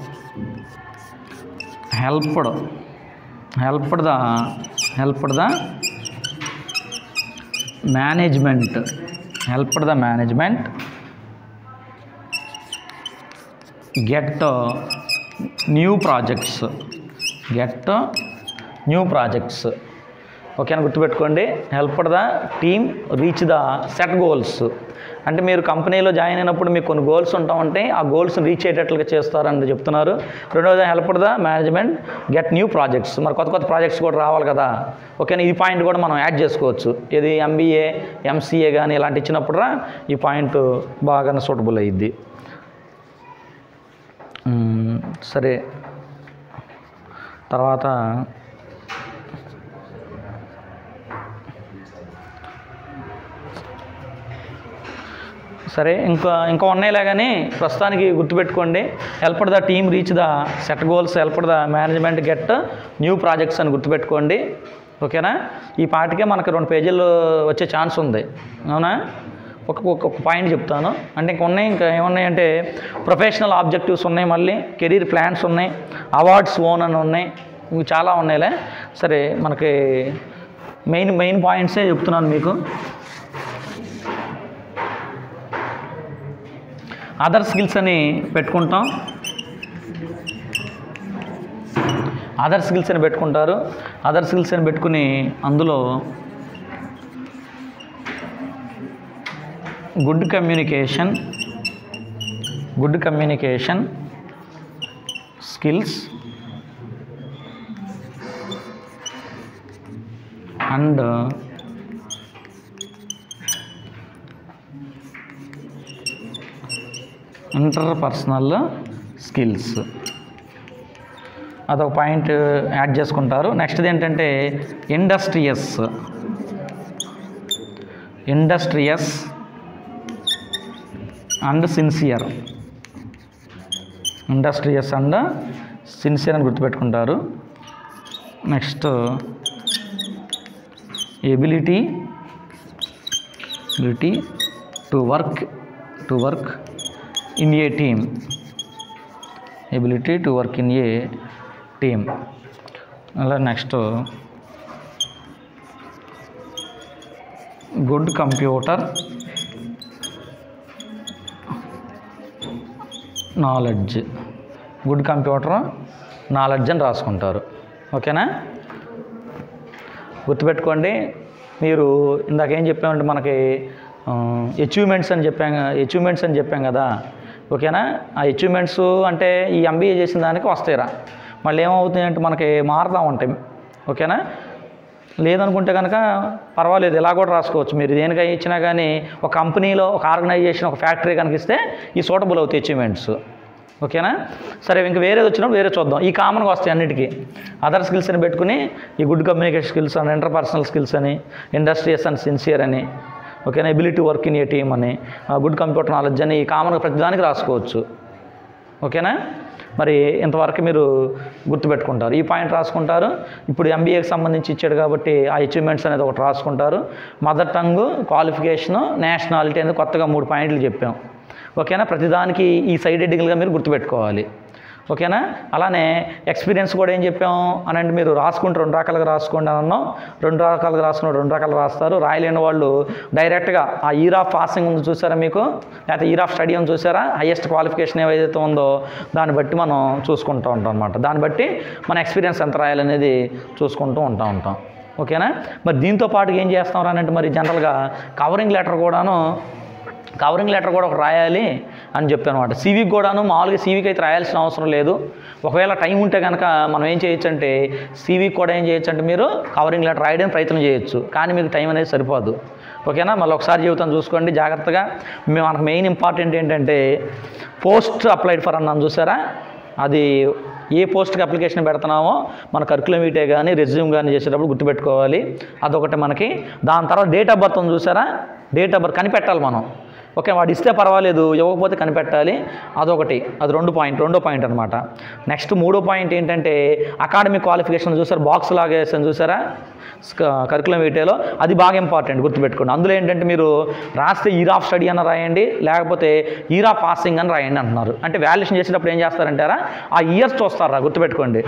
helped helped the helped the management helped the management get new projects get new projects ఓకేనా గుర్తుపెట్టుకోండి helped the team reach the set goals అంటే మీరు కంపెనీలో join అయినప్పుడు మీకు కొన్ని goals ఉంటా ఉంటాయి ఆ గోల్స్ రీచ్ అయ్యేటట్లుగా చేస్తారని చెప్తున్నారు రెండవది helped the management get new projects మరి కొత్త కొత్త ప్రాజెక్ట్స్ కూడా రావాలి కదా ఓకేనా ఈ పాయింట్ కూడా మనం యాడ్ చేసుకోవచ్చు ఇది ఎంబీఏ ఎంసీఏ కానీ ఇలాంటి ఇచ్చినప్పుడు రా ఈ పాయింట్ బాగా సూటబుల్ అయ్యిద్ది మ్మ్, సరే తర్వాత సరే ఇంకా ఇంకా ఉన్నాయిలే కానీ ప్రస్తుతానికి గుర్తుపెట్టుకోండి help the team reach the set goals help the management get new projects అని గుర్తుపెట్టుకోండి ఓకేనా ఈ పాటికే మనకి రెండు పేజీలు వచ్చే ఛాన్స్ ఉంది అవునా ఒక ఒక ఒక పాయింట్ చెప్తాను అంటే ఇంకా ఉన్నాయి ఇంకా ఏమున్నాయంటే ప్రొఫెషనల్ ఆబ్జెక్టివ్స్ ఉన్నాయి మళ్ళీ కెరీర్ ప్లాన్స్ ఉన్నాయి అవార్డ్స్ ఓన్ అని ఉన్నాయి ఇవి చాలా ఉన్నాయిలే సరే మనకి మెయిన్ మెయిన్ పాయింట్సే చెప్తున్నాను మీకు అదర్ స్కిల్స్ అని పెట్టుకుంటాం అదర్ స్కిల్స్ అని పెట్టుకుంటారు అదర్ స్కిల్స్ అని పెట్టుకుని అందులో good communication good communication skills and interpersonal skills అదొక పాయింట్ యాడ్ చేసుకుంటారు నెక్స్ట్ది ఏంటంటే industrious industrious and sincere industrious and sincere అని గుర్తుపెట్టుకుంటారు next ability ability to work to work in a team ability to work in a team అలా next good computer knowledge good computer knowledge అని రాసుకుంటారు ఓకేనా గుర్తుపెట్టుకోండి మీరు ఇందాక ఏం చెప్పామంటే మనకి అచీవ్మెంట్స్ అని చెప్పాం అచీవ్మెంట్స్ అని చెప్పాం కదా ఓకేనా ఆ అచీవ్మెంట్స్ అంటే ఈ ఎంబీఏ చేసిన దానికి వస్తాయిరా మళ్ళీ ఏమవుతుంది అంటే మనకి మారుతూ ఉంటాయి ఓకేనా లేదనుకుంటే కనుక పర్వాలేదు ఇలా కూడా రాసుకోవచ్చు మీరు దేనికై ఇచ్చినా కానీ ఒక కంపెనీలో ఒక ఆర్గనైజేషన్ ఒక ఫ్యాక్టరీ కనుక ఇస్తే ఈ సూటబుల్ అవుతాయి అచీవ్మెంట్స్ ఓకేనా సరే ఇంక వేరేది వచ్చినప్పుడు వేరే చూద్దాం ఈ కామన్గా వస్తాయి అన్నిటికీ అదర్ స్కిల్స్ అని పెట్టుకుని ఈ గుడ్ కమ్యూనికేషన్ స్కిల్స్ అని ఇంటర్పర్సనల్ స్కిల్స్ అని ఇండస్ట్రియస్ అండ్ సిన్సియర్ అని ఓకేనా ability work in a team అని గుడ్ కంప్యూటర్ నాలెడ్జ్ అని ఈ కామన్గా ప్రతిదానికి రాసుకోవచ్చు ఓకేనా మరి ఇంతవరకు మీరు గుర్తుపెట్టుకుంటారు ఈ పాయింట్ రాసుకుంటారు ఇప్పుడు ఎంబీఏకి సంబంధించి ఇచ్చాడు కాబట్టి ఆ అచీవ్మెంట్స్ అనేది ఒకటి రాసుకుంటారు మదర్ టంగ్ క్వాలిఫికేషను నేషనాలిటీ అనేది కొత్తగా మూడు పాయింట్లు చెప్పాం ఓకేనా ప్రతిదానికి ఈ సైడ్ హెడ్డింగ్లుగా మీరు గుర్తుపెట్టుకోవాలి ఓకేనా అలానే ఎక్స్పీరియన్స్ కూడా ఏం చెప్పాం అని అంటే మీరు రాసుకుంటే రెండు రకాలుగా రాసుకోండి అని అన్నాం రెండు రకాలుగా రాసుకున్న రెండు రకాలు రాస్తారు రాయలేని వాళ్ళు డైరెక్ట్గా ఆ ఇయర్ ఆఫ్ పాసింగ్ ఉంది చూసారా మీకు లేకపోతే ఇయర్ ఆఫ్ స్టడీ ఉంది చూసారా హైయెస్ట్ క్వాలిఫికేషన్ ఏదైతే ఉందో దాన్ని బట్టి మనం చూసుకుంటూ ఉంటాం అనమాట దాన్ని బట్టి మన ఎక్స్పీరియన్స్ ఎంత రాయాలనేది చూసుకుంటూ ఉంటా ఉంటాం ఓకేనా మరి దీంతో పాటు ఏం చేస్తాం అంటే మరి జనరల్గా కవరింగ్ లెటర్ కూడాను కవరింగ్ లెటర్ కూడా ఒక రాయాలి అని చెప్పాను అనమాట సీవీకి కూడాను మామూలుగా సీవీకి అయితే రాయాల్సిన అవసరం లేదు ఒకవేళ టైం ఉంటే కనుక మనం ఏం చేయొచ్చు అంటే సీవీకి కూడా ఏం చేయొచ్చు అంటే మీరు కవరింగ్ లెటర్ రాయడానికి ప్రయత్నం చేయొచ్చు కానీ మీకు టైం అనేది సరిపోదు ఓకేనా మళ్ళీ ఒకసారి చెబుతాను చూసుకోండి జాగ్రత్తగా మేము మనకు మెయిన్ ఇంపార్టెంట్ ఏంటంటే పోస్ట్ అప్లైడ్ ఫర్ అన్నాం చూసారా అది ఏ పోస్ట్కి అప్లికేషన్ పెడుతున్నామో మన కరికులం వీటే కానీ రెజ్యూమ్ కానీ చేసేటప్పుడు గుర్తుపెట్టుకోవాలి అదొకటి మనకి దాని తర్వాత డేట్ ఆఫ్ బర్త్ ఉంది చూసారా డేట్ ఆఫ్ బర్త్ కనిపెట్టాలి మనం ఓకే వాడు ఇస్తే పర్వాలేదు ఇవ్వకపోతే కనిపెట్టాలి అదొకటి అది రెండు పాయింట్ రెండో పాయింట్ అనమాట నెక్స్ట్ మూడో పాయింట్ ఏంటంటే అకాడమిక్ క్వాలిఫికేషన్ చూసారు బాక్స్ లాగా వేసాను చూసారా కరికులం వీటిలో అది బాగా ఇంపార్టెంట్ గుర్తుపెట్టుకోండి అందులో ఏంటంటే మీరు రాస్తే ఇయర్ ఆఫ్ స్టడీ అన్న రాయండి లేకపోతే ఇయర్ ఆఫ్ పాసింగ్ అని రాయండి అంటున్నారు అంటే వాల్యుయేషన్ చేసేటప్పుడు ఏం చేస్తారంటారా ఆ ఇయర్స్ చూస్తారా గుర్తుపెట్టుకోండి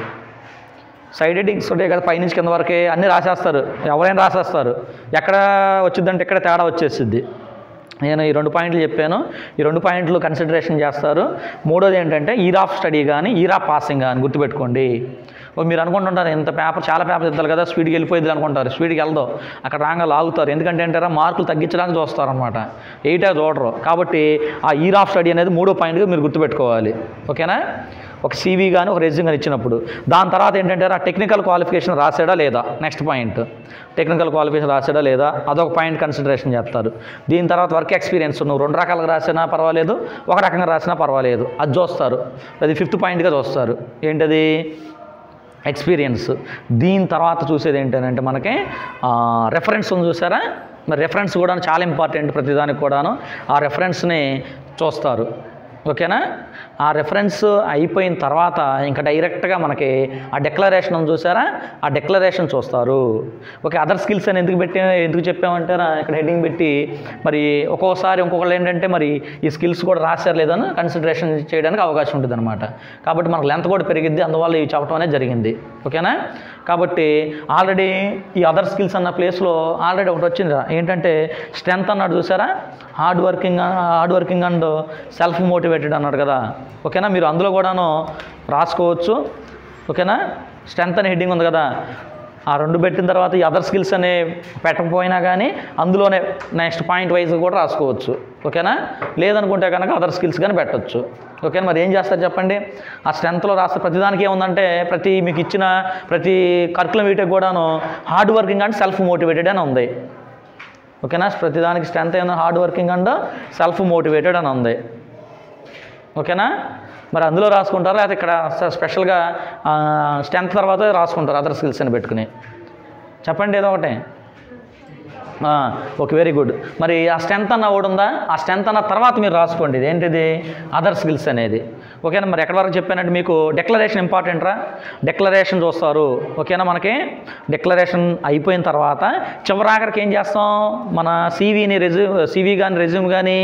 సైడ్ హెడ్డింగ్స్ ఉంటాయి కదా పైనుంచి కింద వరకే అన్నీ రాసేస్తారు ఎవరైనా రాసేస్తారు ఎక్కడ వచ్చిందంటే ఇక్కడ తేడా వచ్చేసిద్ది నేను ఈ రెండు పాయింట్లు చెప్పాను ఈ రెండు పాయింట్లు కన్సిడరేషన్ చేస్తారు మూడోది ఏంటంటే ఈర్ ఆఫ్ స్టడీ కానీ ఈర్ ఆఫ్ పాసింగ్ కానీ గుర్తుపెట్టుకోండి ఓ మీరు అనుకుంటుంటారు ఇంత పేపర్ చాలా పేపర్ ఇద్దారు కదా స్పీడ్కి వెళ్ళిపోయింది అనుకుంటారు స్పీడ్కి వెళ్దాం అక్కడ రాగా లాగుతారు ఎందుకంటే ఏంటారా మార్కులు తగ్గించడానికి చూస్తారు అనమాట ఎయిటే చూడరు కాబట్టి ఆ ఈర్ ఆఫ్ స్టడీ అనేది మూడో పాయింట్గా మీరు గుర్తుపెట్టుకోవాలి ఓకేనా ఒక సీవీ కానీ ఒక రెజ్యూమ్ కానీ ఇచ్చినప్పుడు దాని తర్వాత ఏంటంటే ఆ టెక్నికల్ క్వాలిఫికేషన్ రాసాడా లేదా నెక్స్ట్ పాయింట్ టెక్నికల్ క్వాలిఫికేషన్ రాసాడా లేదా అదొక పాయింట్ కన్సిడరేషన్ చేస్తారు దీని తర్వాత వర్క్ ఎక్స్పీరియన్స్ నువ్వు రెండు రకాలుగా రాసినా పర్వాలేదు ఒక రకంగా రాసినా పర్వాలేదు అది చూస్తారు అది ఫిఫ్త్ పాయింట్గా చూస్తారు ఏంటది ఎక్స్పీరియన్స్ దీని తర్వాత చూసేది ఏంటంటే మనకి రెఫరెన్స్ ఉంది చూసారా మరి రెఫరెన్స్ కూడా చాలా ఇంపార్టెంట్ ప్రతిదానికి కూడాను ఆ రెఫరెన్స్ని చూస్తారు ఓకేనా ఆ రెఫరెన్స్ అయిపోయిన తర్వాత ఇంకా డైరెక్ట్గా మనకి ఆ డెక్లరేషన్ ఉంది చూసారా ఆ డెక్లరేషన్ చూస్తారు ఓకే అదర్ స్కిల్స్ అని ఎందుకు పెట్టి ఎందుకు చెప్పామంటారా ఇక్కడ హెడ్డింగ్ పెట్టి మరి ఒక్కోసారి ఇంకొకళ్ళు ఏంటంటే మరి ఈ స్కిల్స్ కూడా రాశారు లేదని కన్సిడరేషన్ చేయడానికి అవకాశం ఉంటుంది అనమాట కాబట్టి మనకు లెంత్ కూడా పెరిగిద్ది అందువల్ల ఇవి చెప్పడం అనేది జరిగింది ఓకేనా కాబట్టి ఆల్రెడీ ఈ అదర్ స్కిల్స్ అన్న ప్లేస్లో ఆల్రెడీ ఒకటి వచ్చింది ఏంటంటే స్ట్రెంత్ అన్నాడు చూసారా hard working hard working and self motivated అన్నాడు కదా ఓకేనా మీరు అందులో కూడాను రాసుకోవచ్చు ఓకేనా స్ట్రెంత్ అనే హెడ్డింగ్ ఉంది కదా ఆ రెండు పెట్టిన తర్వాత ఈ అదర్ స్కిల్స్ అనే పెట్టకపోయినా కానీ అందులోనే నెక్స్ట్ పాయింట్ వైజ్ కూడా రాసుకోవచ్చు ఓకేనా లేదనుకుంటే కనుక అదర్ స్కిల్స్ కానీ పెట్టొచ్చు ఓకేనా మరి ఏం చేస్తారు చెప్పండి ఆ స్ట్రెంత్లో రాస్తే ప్రతిదానికి ఏముందంటే ప్రతి మీకు ఇచ్చిన ప్రతి కర్కులం వీటికి కూడాను hard working and self motivated అని ఉంది ఓకేనా ప్రతిదానికి స్ట్రెంత్ ఏమైనా hard working and self motivated అని ఉంది ఓకేనా మరి అందులో రాసుకుంటారా లేకపోతే ఇక్కడ స- స్పెషల్గా స్ట్రెంత్ తర్వాత రాసుకుంటారు అదర్ స్కిల్స్ అని పెట్టుకుని చెప్పండి ఏదో ఒకటి ఓకే వెరీ గుడ్ మరి ఆ స్ట్రెంత్ అన్న ఒకటి ఉందా ఆ స్ట్రెంత్ అన్న తర్వాత మీరు రాసుకోండి ఇది ఏంటిది అదర్ స్కిల్స్ అనేది ఓకేనా మరి ఎక్కడి వరకు చెప్పానంటే మీకు డెక్లరేషన్ ఇంపార్టెంట్ రా డెక్లరేషన్ చూస్తారు ఓకేనా మనకి డెక్లరేషన్ అయిపోయిన తర్వాత చివరాఖరికి ఏం చేస్తాం మన సీవీని రెజ్యూమ్ సీవీ కానీ రెజ్యూమ్ కానీ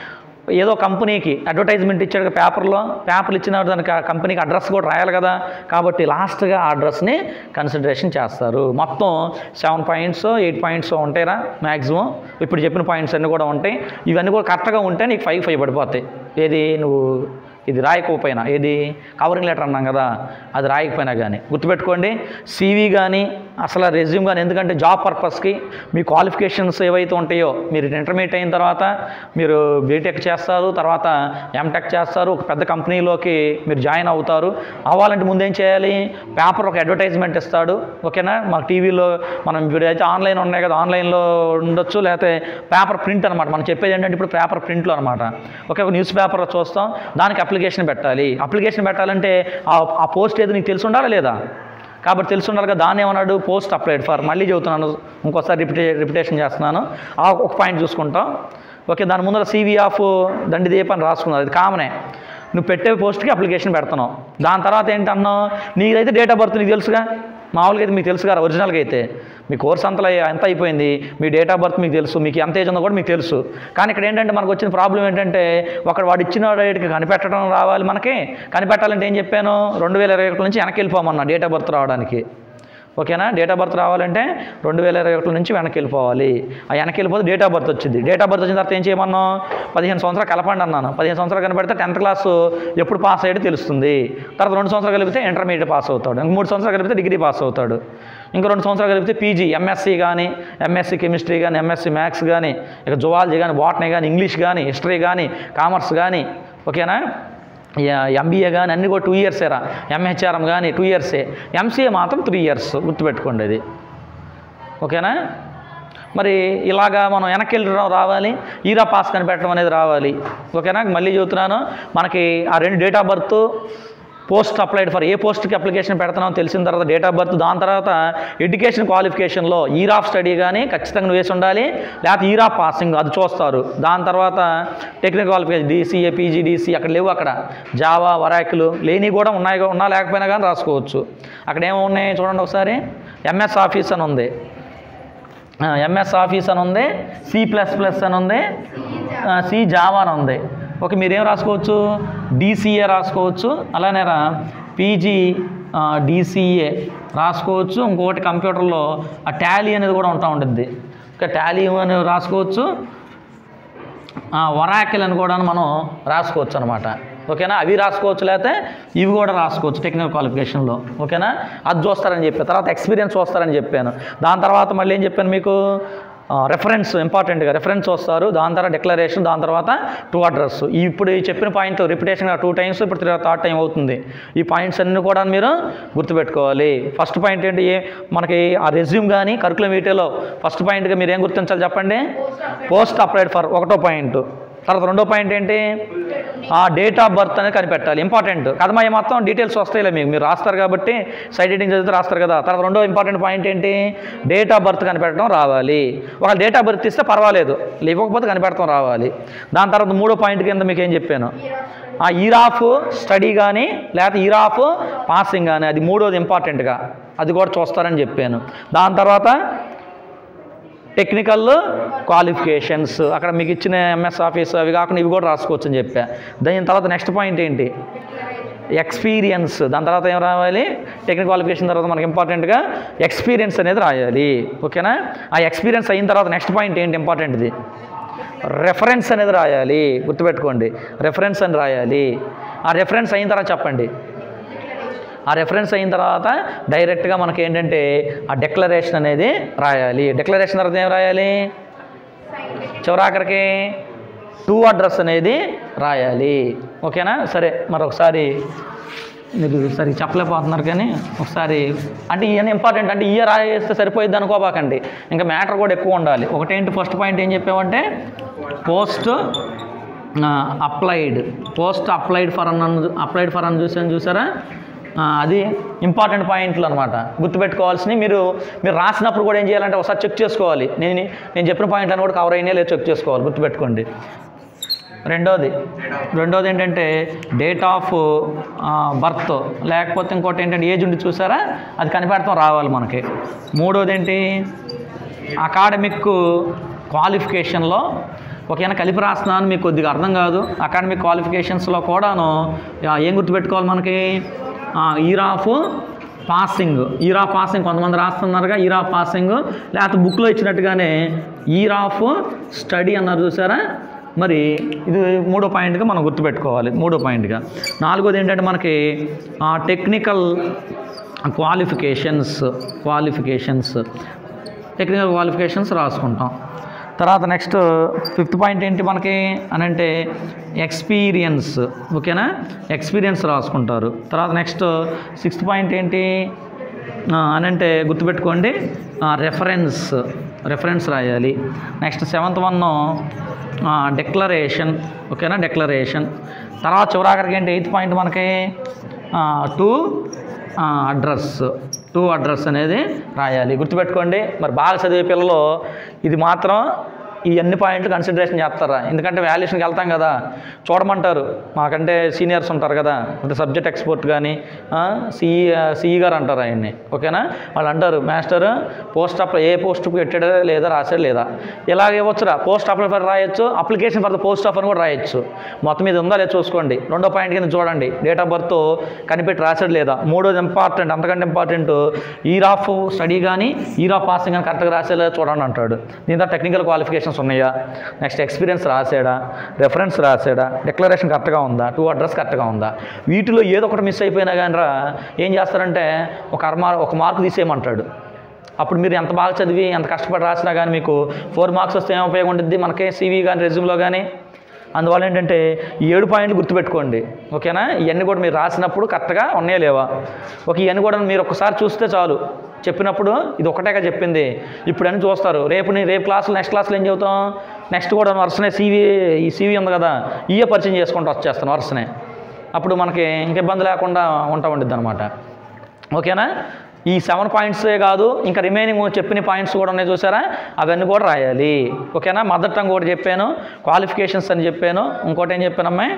ఏదో కంపెనీకి అడ్వర్టైజ్మెంట్ ఇచ్చాడు పేపర్లో పేపర్లు ఇచ్చిన దానికి ఆ కంపెనీకి అడ్రస్ కూడా రాయాలి కదా కాబట్టి లాస్ట్గా ఆ అడ్రస్ని కన్సిడరేషన్ చేస్తారు మొత్తం సెవెన్ పాయింట్స్ ఎయిట్ పాయింట్స్ ఉంటాయిరా మ్యాక్సిమం ఇప్పుడు చెప్పిన పాయింట్స్ అన్నీ కూడా ఉంటాయి ఇవన్నీ కూడా కరెక్ట్గా ఉంటే నీకు ఫైవ్ ఫైవ్ పడిపోతాయి ఏది నువ్వు ఇది రాయకపోయినా ఏది కవరింగ్ లెటర్ అన్నాం కదా అది రాయకపోయినా కానీ గుర్తుపెట్టుకోండి సీవీ కానీ అసలు రెజ్యూమ్ కానీ ఎందుకంటే జాబ్ పర్పస్కి మీ క్వాలిఫికేషన్స్ ఏవైతే ఉంటాయో మీరు ఇంటర్మీడియట్ అయిన తర్వాత మీరు బీటెక్ చేస్తారు తర్వాత ఎంటెక్ చేస్తారు ఒక పెద్ద కంపెనీలోకి మీరు జాయిన్ అవుతారు అవ్వాలంటే ముందేం చేయాలి పేపర్ ఒక అడ్వర్టైజ్మెంట్ ఇస్తాడు ఓకేనా మాకు టీవీలో మనం ఇప్పుడు అయితే ఆన్లైన్ ఉన్నాయి కదా ఆన్లైన్లో ఉండొచ్చు లేకపోతే పేపర్ ప్రింట్ అనమాట మనం చెప్పేది ఏంటంటే ఇప్పుడు పేపర్ ప్రింట్లో అనమాట ఓకే ఒక న్యూస్ పేపర్ చూస్తాం దానికి అప్లికేషన్ పెట్టాలి అప్లికేషన్ పెట్టాలంటే ఆ- ఆ పోస్ట్ ఏదో నీకు తెలిసి ఉండాలా లేదా కాబట్టి తెలిసి ఉండాలి కదా దాన్ని ఏమన్నాడు పోస్ట్ అప్లైడ్ ఫర్ మళ్ళీ చెబుతున్నాను ఇంకోసారి రిపిటే రిపిటేషన్ చేస్తున్నాను ఆ ఒక పాయింట్ చూసుకుంటాం ఓకే దాని ముందర సీవీ ఆఫ్ దండి దీప అని రాసుకున్నారు అది కామనే నువ్వు పెట్టే పోస్ట్కి అప్లికేషన్ పెడుతున్నావు దాని తర్వాత ఏంటన్నావు నీదైతే డేట్ ఆఫ్ బర్త్ నీకు తెలుసుగా మామూలుగా అయితే మీకు తెలుసు కదా ఒరిజినల్గా అయితే మీ కోర్స్ అంతలో ఎంత అయిపోయింది మీ డేట్ ఆఫ్ బర్త్ మీకు తెలుసు మీకు ఎంత ఏజ్ ఉందో కూడా మీకు తెలుసు కానీ ఇక్కడ ఏంటంటే మనకు వచ్చిన ప్రాబ్లం ఏంటంటే ఒకడు వాడు ఇచ్చిన డేట్కి కనిపెట్టడం రావాలి మనకి కనిపెట్టాలంటే ఏం చెప్పాను రెండు వేల ఇరవై ఒకటి నుంచి వెనక్కి వెళ్ళిపోమన్నా డేట్ ఆఫ్ బర్త్ రావడానికి ఓకేనా డేట్ ఆఫ్ బర్త్ రావాలంటే రెండు వేల ఇరవై ఒకటి నుంచి వెనక్కి వెళ్ళిపోవాలి ఆ వెనక్కి వెళ్ళిపోతే డేట్ ఆఫ్ బర్త్ వచ్చింది డేట్ ఆఫ్ బర్త్ వచ్చిన తర్వాత ఏం చేయమన్నాం పదిహేను సంవత్సరాలు కలపండి అన్నాను పదిహేను సంవత్సరాలు కనబడితే టెన్త్ క్లాస్ ఎప్పుడు పాస్ అయ్యాడో తెలుస్తుంది తర్వాత రెండు సంవత్సరాలు కలిపితే ఇంటర్మీడియట్ పాస్ అవుతాడు ఇంక మూడు సంవత్సరాలు కలిపితే డిగ్రీ పాస్ అవుతాడు ఇంకా రెండు సంవత్సరాలు కలిపితే పీజీ ఎంఎస్సి కానీ ఎంఎస్సి కెమిస్ట్రీ కానీ ఎంఎస్సి మ్యాథ్స్ కానీ ఇక జువాలజీ కానీ బాటనీ కానీ ఇంగ్లీష్ కానీ హిస్టరీ కానీ కామర్స్ కానీ ఓకేనా ఎంబీఏ కానీ అన్నీ కూడా టూ ఇయర్సేరా ఎంహెచ్ఆర్ఎం కానీ టూ ఇయర్సే ఎంసీఏ మాత్రం త్రీ ఇయర్స్ గుర్తుపెట్టుకోండి అది ఓకేనా మరి ఇలాగా మనం వెనక్కి వెళ్ళడం రావాలి ఈరా పాస్ కనిపెట్టడం అనేది రావాలి ఓకేనా మళ్ళీ చెబుతున్నాను మనకి ఆ రెండు date of birth post applied for ఏ పోస్ట్కి అప్లికేషన్ పెడుతున్నావు తెలిసిన తర్వాత డేట్ ఆఫ్ బర్త్ దాని తర్వాత ఎడ్యుకేషన్ క్వాలిఫికేషన్లో ఇయర్ ఆఫ్ స్టడీ కానీ ఖచ్చితంగా నువ్వు వేసి ఉండాలి లేకపోతే ఇయర్ ఆఫ్ పాసింగ్ అది చూస్తారు దాని తర్వాత technical qualification DCA PG DC అక్కడ లేవు అక్కడ జావా వరాకులు లేని కూడా ఉన్నాయి ఉన్నా లేకపోయినా కానీ రాసుకోవచ్చు అక్కడ ఏమో ఉన్నాయి చూడండి ఒకసారి ఎంఎస్ ఆఫీస్ అని ఉంది ఎంఎస్ ఆఫీస్ అని ఉంది సి ప్లస్ ప్లస్ అని ఉంది సి జావా అని ఉంది ఓకే మీరేం రాసుకోవచ్చు డీసీఏ రాసుకోవచ్చు అలానే రా పీజీ డీసీఏ రాసుకోవచ్చు ఇంకొకటి కంప్యూటర్లో ఆ టాలీ అనేది కూడా ఉంటా ఉంటుంది ఇంకా టాలీ అని రాసుకోవచ్చు వరాకిల్ అని కూడా మనం రాసుకోవచ్చు అనమాట ఓకేనా అవి రాసుకోవచ్చు లేకపోతే ఇవి కూడా రాసుకోవచ్చు టెక్నికల్ క్వాలిఫికేషన్లో ఓకేనా అది చూస్తారని చెప్పాను తర్వాత ఎక్స్పీరియన్స్ చూస్తారని చెప్పాను దాని తర్వాత మళ్ళీ ఏం చెప్పాను మీకు రెఫరెన్స్ ఇంపార్టెంట్గా రెఫరెన్స్ వస్తారు దాని తర్వాత డిక్లరేషన్ దాని తర్వాత టూ అడ్రస్ ఇప్పుడు ఈ చెప్పిన పాయింట్ రిపిటేషన్ టూ టైమ్స్ ఇప్పుడు త్రీ థర్డ్ టైం అవుతుంది ఈ పాయింట్స్ అన్నీ కూడా మీరు గుర్తుపెట్టుకోవాలి ఫస్ట్ పాయింట్ ఏంటి ఏ- మనకి ఆ రెజ్యూమ్ కానీ కరికులం వీటిలో ఫస్ట్ పాయింట్గా మీరు ఏం గుర్తించాలి చెప్పండి పోస్ట్ అప్లైడ్ ఫర్ ఒకటో పాయింట్ తర్వాత రెండో పాయింట్ ఏంటి ఆ డేట్ ఆఫ్ బర్త్ అనేది కనిపెట్టాలి ఇంపార్టెంట్ కదమా ఈ మొత్తం డీటెయిల్స్ వస్తాయిలే మీకు మీరు రాస్తారు కాబట్టి సైడ్ ఎడిటింగ్ చదివితే రాస్తారు కదా తర్వాత రెండో ఇంపార్టెంట్ పాయింట్ ఏంటి డేట్ ఆఫ్ బర్త్ కనిపెట్టడం రావాలి ఒక డేట్ ఆఫ్ బర్త్ ఇస్తే పర్వాలేదు ఇవ్వకపోతే కనిపెడతాం రావాలి దాని తర్వాత మూడో పాయింట్ కింద మీకు ఏం చెప్పాను ఆ ఇయర్ ఆఫ్ స్టడీ కానీ లేకపోతే ఇయర్ ఆఫ్ పాసింగ్ కానీ అది మూడోది ఇంపార్టెంట్గా అది కూడా చూస్తారని చెప్పాను దాని తర్వాత టెక్నికల్ క్వాలిఫికేషన్స్ అక్కడ మీకు ఇచ్చిన ఎంఎస్ ఆఫీస్ అవి కాకుండా ఇవి కూడా రాసుకోవచ్చు అని చెప్పా దాని తర్వాత నెక్స్ట్ పాయింట్ ఏంటి ఎక్స్పీరియన్స్ దాని తర్వాత ఏం రావాలి టెక్నికల్ క్వాలిఫికేషన్ తర్వాత మనకి ఇంపార్టెంట్గా ఎక్స్పీరియన్స్ అనేది రాయాలి ఓకేనా ఆ ఎక్స్పీరియన్స్ అయిన తర్వాత నెక్స్ట్ పాయింట్ ఏంటి ఇంపార్టెంట్ది రెఫరెన్స్ అనేది రాయాలి గుర్తుపెట్టుకోండి రెఫరెన్స్ అని రాయాలి ఆ రెఫరెన్స్ అయిన తర్వాత చెప్పండి ఆ రెఫరెన్స్ అయిన తర్వాత డైరెక్ట్గా మనకి ఏంటంటే ఆ డిక్లరేషన్ అనేది రాయాలి డిక్లరేషన్ తర్వాత ఏం రాయాలి చివరాఖరికి టూ అడ్రస్ అనేది రాయాలి ఓకేనా సరే మరొకసారి మీరు సరి చెప్పలేకపోతున్నారు కానీ ఒకసారి అంటే ఇవన్నీ ఇంపార్టెంట్ అంటే ఇయర్ రాయేస్తే సరిపోయిద్ది అనుకోబాకండి ఇంకా మ్యాటర్ కూడా ఎక్కువ ఉండాలి ఒకటేంటి ఫస్ట్ పాయింట్ ఏం చెప్పామంటే post applied post applied for అన్న అప్లైడ్ ఫర్ అని చూసాను చూసారా ఆ, అది ఇంపార్టెంట్ పాయింట్లు అనమాట గుర్తుపెట్టుకోవాల్సినవి మీరు మీరు రాసినప్పుడు కూడా ఏం చేయాలంటే ఒకసారి చెక్ చేసుకోవాలి నేను నేను చెప్పిన పాయింట్ అని కూడా కవర్ అయినా లేదు చెక్ చేసుకోవాలి గుర్తుపెట్టుకోండి రెండోది రెండోది ఏంటంటే డేట్ ఆఫ్ బర్త్ లేకపోతే ఇంకోటి ఏంటంటే ఏజ్ ఉండి చూసారా అది కనిపెడతాం రావాలి మనకి మూడోది ఏంటి అకాడమిక్ క్వాలిఫికేషన్లో ఒకవేళ కలిపి రాస్తున్నాను మీకు కొద్దిగా అర్థం కాదు అకాడమిక్ క్వాలిఫికేషన్స్లో కూడాను ఆ, ఏం గుర్తుపెట్టుకోవాలి మనకి year of passing year of passing కొంతమంది రాస్తున్నారుగా ఇయర్ ఆఫ్ పాసింగ్ లేకపోతే బుక్లో ఇచ్చినట్టుగానే ఇయర్ ఆఫ్ స్టడీ అన్నారు చూసారా మరి ఇది మూడో పాయింట్గా మనం గుర్తుపెట్టుకోవాలి మూడో పాయింట్గా నాలుగోది ఏంటంటే మనకి technical qualifications qualifications technical qualifications రాసుకుంటాం తర్వాత నెక్స్ట్ ఫిఫ్త్ పాయింట్ ఏంటి మనకి అని అంటే ఎక్స్పీరియన్స్ ఓకేనా ఎక్స్పీరియన్స్ రాసుకుంటారు తర్వాత నెక్స్ట్ సిక్స్త్ పాయింట్ ఏంటి ఆ, అని అంటే గుర్తుపెట్టుకోండి రెఫరెన్స్ రెఫరెన్స్ రాయాలి నెక్స్ట్ సెవెంత్ వన్ డిక్లరేషన్ ఓకేనా డిక్లరేషన్ తర్వాత చివరాఖరికి ఏంటి ఎయిత్ పాయింట్ మనకి టూ అడ్రస్ టూ అడ్రస్ అనేది రాయాలి గుర్తుపెట్టుకోండి మరి బాగా చదివే పిల్లలు ఇది మాత్రం ఈ అన్ని పాయింట్లు కన్సిడరేషన్ చేస్తారా ఎందుకంటే వాల్యుయేషన్కి వెళ్తాం కదా చూడమంటారు మాకంటే సీనియర్స్ ఉంటారు కదా అంటే సబ్జెక్ట్ ఎక్స్పోర్ట్ కానీ సిఈ సిఈ గారు అంటారు ఆయన్ని ఓకేనా వాళ్ళు అంటారు మాస్టర్ పోస్ట్ అప్లై ఏ పోస్ట్ పెట్టాడా లేదా రాశాడు లేదా ఇలాగ ఇవ్వచ్చురా పోస్ట్ అప్లై ఫర్ రాయొచ్చు application for the post of అని కూడా రాయొచ్చు మొత్తం మీద ఉందా లేదా చూసుకోండి రెండో పాయింట్ కింద చూడండి డేట్ ఆఫ్ బర్త్ కనిపెట్టి రాశాడు లేదా మూడోది ఇంపార్టెంట్ అంతకంటే ఇంపార్టెంట్ ఈర్ ఆఫ్ స్టడీ కానీ ఈర్ ఆఫ్ పాసింగ్ కానీ కరెక్ట్గా రాసేలా చూడండి అంటాడు దీంతో టెక్నికల్ క్వాలిఫికేషన్స్ ఉన్నాయా నెక్స్ట్ ఎక్స్పీరియన్స్ రాసాడా రెఫరెన్స్ రాసాడా డిక్లరేషన్ కరెక్ట్గా ఉందా టూ అడ్రస్ కరెక్ట్గా ఉందా వీటిలో ఏదో ఒకటి మిస్ అయిపోయినా కానీ రా ఏం చేస్తారంటే ఒక అరమా ఒక మార్కు తీసేయమంటాడు అప్పుడు మీరు ఎంత బాగా చదివి ఎంత కష్టపడి రాసినా కానీ మీకు ఫోర్ మార్క్స్ వస్తే ఏం ఉపయోగం ఉంటుంది మనకి సీవీ కానీ రెజ్యూమ్లో కానీ అందువల్ల ఏంటంటే ఈ ఏడు పాయింట్లు గుర్తుపెట్టుకోండి ఓకేనా ఇవన్నీ కూడా మీరు రాసినప్పుడు కరెక్ట్గా ఉన్నాయా లేవా ఒక ఇవన్నీ కూడా మీరు ఒకసారి చూస్తే చాలు చెప్పినప్పుడు ఇది ఒకటేగా చెప్పింది ఇప్పుడు అన్ని చూస్తారు రేపు నేను రేపు క్లాసులు నెక్స్ట్ క్లాసులు ఏం చెబుతాం నెక్స్ట్ కూడా వరుసనే సీవీ ఈ సీవీ ఉంది కదా ఇయే పరిచయం చేసుకుంటూ వచ్చేస్తాను వరుసనే అప్పుడు మనకి ఇంక ఇబ్బంది లేకుండా ఉంటా ఉండిద్ది అనమాట ఓకేనా ఈ సెవెన్ పాయింట్సే కాదు ఇంకా రిమైనింగ్ చెప్పిన పాయింట్స్ కూడా ఉన్నాయి చూసారా అవన్నీ కూడా రాయాలి ఓకేనా మదర్ టంగ్ కూడా చెప్పాను క్వాలిఫికేషన్స్ అని చెప్పాను ఇంకోటి ఏం చెప్పానమ్మాయి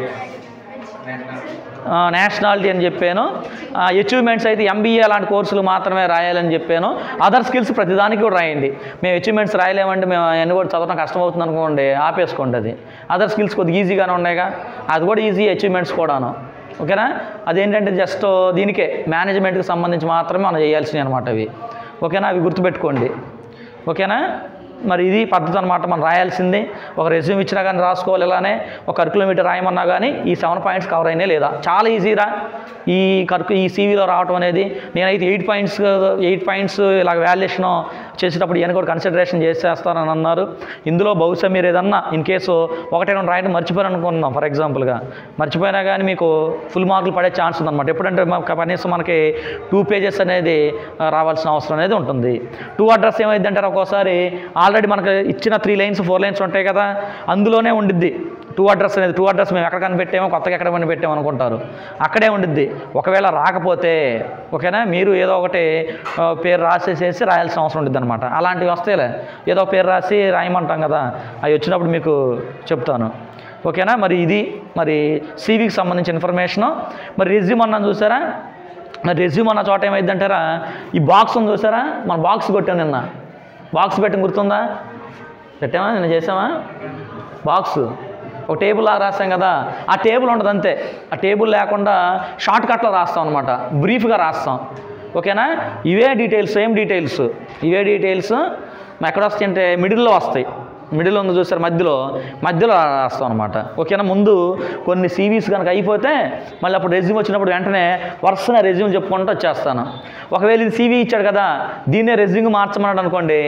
నేషనాలిటీ అని చెప్పాను అచీవ్మెంట్స్ అయితే ఎంబీఏ లాంటి కోర్సులు మాత్రమే రాయాలని చెప్పాను అదర్ స్కిల్స్ ప్రతిదానికి కూడా రాయండి మేము అచీవ్మెంట్స్ రాయలేమంటే మేము అన్ని కూడా చదవడం కష్టం అవుతుంది అనుకోండి ఆపేసుకోండి అది అదర్ స్కిల్స్ కొద్దిగా ఈజీగానే ఉన్నాయిగా అది కూడా ఈజీ అచీవ్మెంట్స్ కూడాను ఓకేనా అదేంటంటే జస్ట్ దీనికే మేనేజ్మెంట్కి సంబంధించి మాత్రమే మనం చేయాల్సినవి అనమాట అవి ఓకేనా అవి గుర్తుపెట్టుకోండి ఓకేనా మరి ఇది పద్ధతి అనమాట మనం రాయాల్సింది ఒక రెజ్యూమ్ ఇచ్చినా కానీ రాసుకోవాలి ఇలానే ఒక కరికులం ఇటు రాయమన్నా కానీ ఈ సెవెన్ పాయింట్స్ కవర్ అయినాయి లేదా చాలా ఈజీరా ఈ కరుకు ఈ సీవీలో రావటం అనేది నేనైతే ఎయిట్ పాయింట్స్ ఎయిట్ పాయింట్స్ ఇలా వాల్యుయేషన్ చేసేటప్పుడు ఈయన కూడా కన్సిడరేషన్ చేసేస్తారని అన్నారు ఇందులో బహుశా మీరు ఏదన్నా ఇన్ కేసు ఒకటే రెండు రాయడం మర్చిపోయారు అనుకుందాం ఫర్ ఎగ్జాంపుల్గా మర్చిపోయినా కానీ మీకు ఫుల్ మార్కులు పడే ఛాన్స్ ఉందన్నమాట ఎప్పుడంటే మాకు కనీసం మనకి టూ పేజెస్ అనేది ఆ, రావాల్సిన అవసరం అనేది ఉంటుంది టూ అడ్రస్ ఏమైంది అంటారు ఒక్కోసారి ఆల్రెడీ మనకు ఇచ్చిన త్రీ లైన్స్ ఫోర్ లైన్స్ ఉంటాయి కదా అందులోనే ఉండిద్ది టూ అడ్రస్ అనేది టూ అడ్రస్ మేము ఎక్కడ కనిపెట్టామో కొత్తగా ఎక్కడ కనిపెట్టాము అనుకుంటారు అక్కడే ఉండిద్ది ఒకవేళ రాకపోతే ఓకేనా మీరు ఏదో ఒకటి ఆ, పేరు రాసేసేసి రాయాల్సిన అవసరం ఉంటుంది అనమాట అలాంటివి వస్తేలే ఏదో పేరు రాసి రాయమంటాం కదా అవి వచ్చినప్పుడు మీకు చెప్తాను ఓకేనా మరి ఇది మరి సీవీకి సంబంధించిన ఇన్ఫర్మేషను మరి రెజ్యూమ్ అన్నాను చూసారా మరి రెజ్యూమ్ అన్న చోట ఏమైందంటారా ఈ బాక్స్ ఉంది చూసారా మన బాక్స్ కొట్టాం నిన్న బాక్స్ పెట్టిన గుర్తుందా పెట్టామా నిన్న చేసామా బాక్స్ ఒక టేబుల్ లాగా రాస్తాం కదా ఆ టేబుల్ ఉండదు అంతే ఆ టేబుల్ లేకుండా షార్ట్ కట్లో రాస్తాం అనమాట బ్రీఫ్గా రాస్తాం ఓకేనా ఇవే డీటెయిల్స్ సేమ్ డీటెయిల్స్ ఇవే డీటెయిల్స్ ఎక్కడ వస్తాయి అంటే మిడిల్లో వస్తాయి మిడిల్ ఉంది చూసారు మధ్యలో మధ్యలో రాస్తాం అనమాట ఓకేనా ముందు కొన్ని సీవీస్ కనుక అయిపోతే మళ్ళీ అప్పుడు రెజ్యూమ్ వచ్చినప్పుడు వెంటనే వరుసగా రెజ్యూమ్ చెప్పుకుంటూ వచ్చేస్తాను ఒకవేళ ఇది సీవీ ఇచ్చాడు కదా దీన్నే రెజ్యూమ్ మార్చమన్నాడు అనుకోండి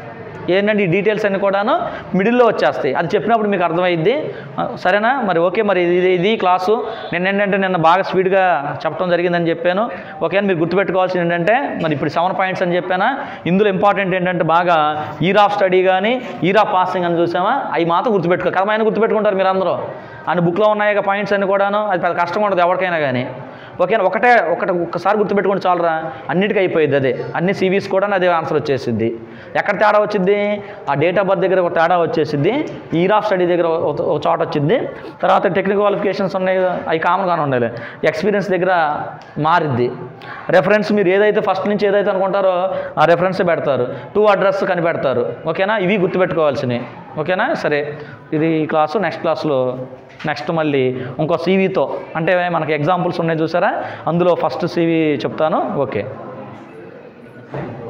ఏంటంటే ఈ డీటెయిల్స్ అన్ని కూడాను మిడిల్లో వచ్చేస్తాయి అది చెప్పినప్పుడు మీకు అర్థమైద్ది ఆ, సరేనా మరి ఓకే మరి ఇది ఇది క్లాసు నిన్న ఏంటంటే నిన్న బాగా స్పీడ్గా చెప్పడం జరిగిందని చెప్పాను ఓకే మీరు గుర్తుపెట్టుకోవాల్సింది ఏంటంటే మరి ఇప్పుడు సెవెన్ పాయింట్స్ అని చెప్పానా ఇందులో ఇంపార్టెంట్ ఏంటంటే బాగా ఈర్ ఆఫ్ స్టడీ కానీ ఈర్ ఆఫ్ పాసింగ్ అని చూసామా అవి మాత్రం గుర్తుపెట్టుకో కథమైన గుర్తుపెట్టుకుంటారు మీరు అందరూ అని బుక్లో ఉన్నాయి పాయింట్స్ అన్ని కూడాను అది పెద్ద కష్టం ఉండదు ఎవరికైనా కానీ ఓకేనా ఒకటే ఒకటి ఒక్కసారి గుర్తుపెట్టుకుంటే చాలరా అన్నిటికీ అయిపోయింది అదే అన్ని సివీస్ కూడా అదే ఆన్సర్ వచ్చేసిద్ది ఎక్కడ తేడా వచ్చింది ఆ డేట్ ఆఫ్ బర్త్ దగ్గర ఒక తేడా వచ్చేసిద్ది ఈర్ ఆఫ్ స్టడీ దగ్గర ఒక ఒక చోట వచ్చింది తర్వాత టెక్నికల్ క్వాలిఫికేషన్స్ ఉన్నాయి కదా, అవి కామన్గానే ఉండాలి ఎక్స్పీరియన్స్ దగ్గర మారిద్ది రెఫరెన్స్ మీరు ఏదైతే ఫస్ట్ నుంచి ఏదైతే అనుకుంటారో ఆ రెఫరెన్స్ పెడతారు టూ అడ్రస్ కనిపెడతారు ఓకేనా ఇవి గుర్తుపెట్టుకోవాల్సినవి ఓకేనా సరే ఇది ఈ క్లాసు నెక్స్ట్ క్లాస్లో నెక్స్ట్ మళ్ళీ ఇంకో సీవీతో అంటే మనకి ఎగ్జాంపుల్స్ ఉన్నాయి చూసారా అందులో ఫస్ట్ సీవీ చెప్తాను ఓకే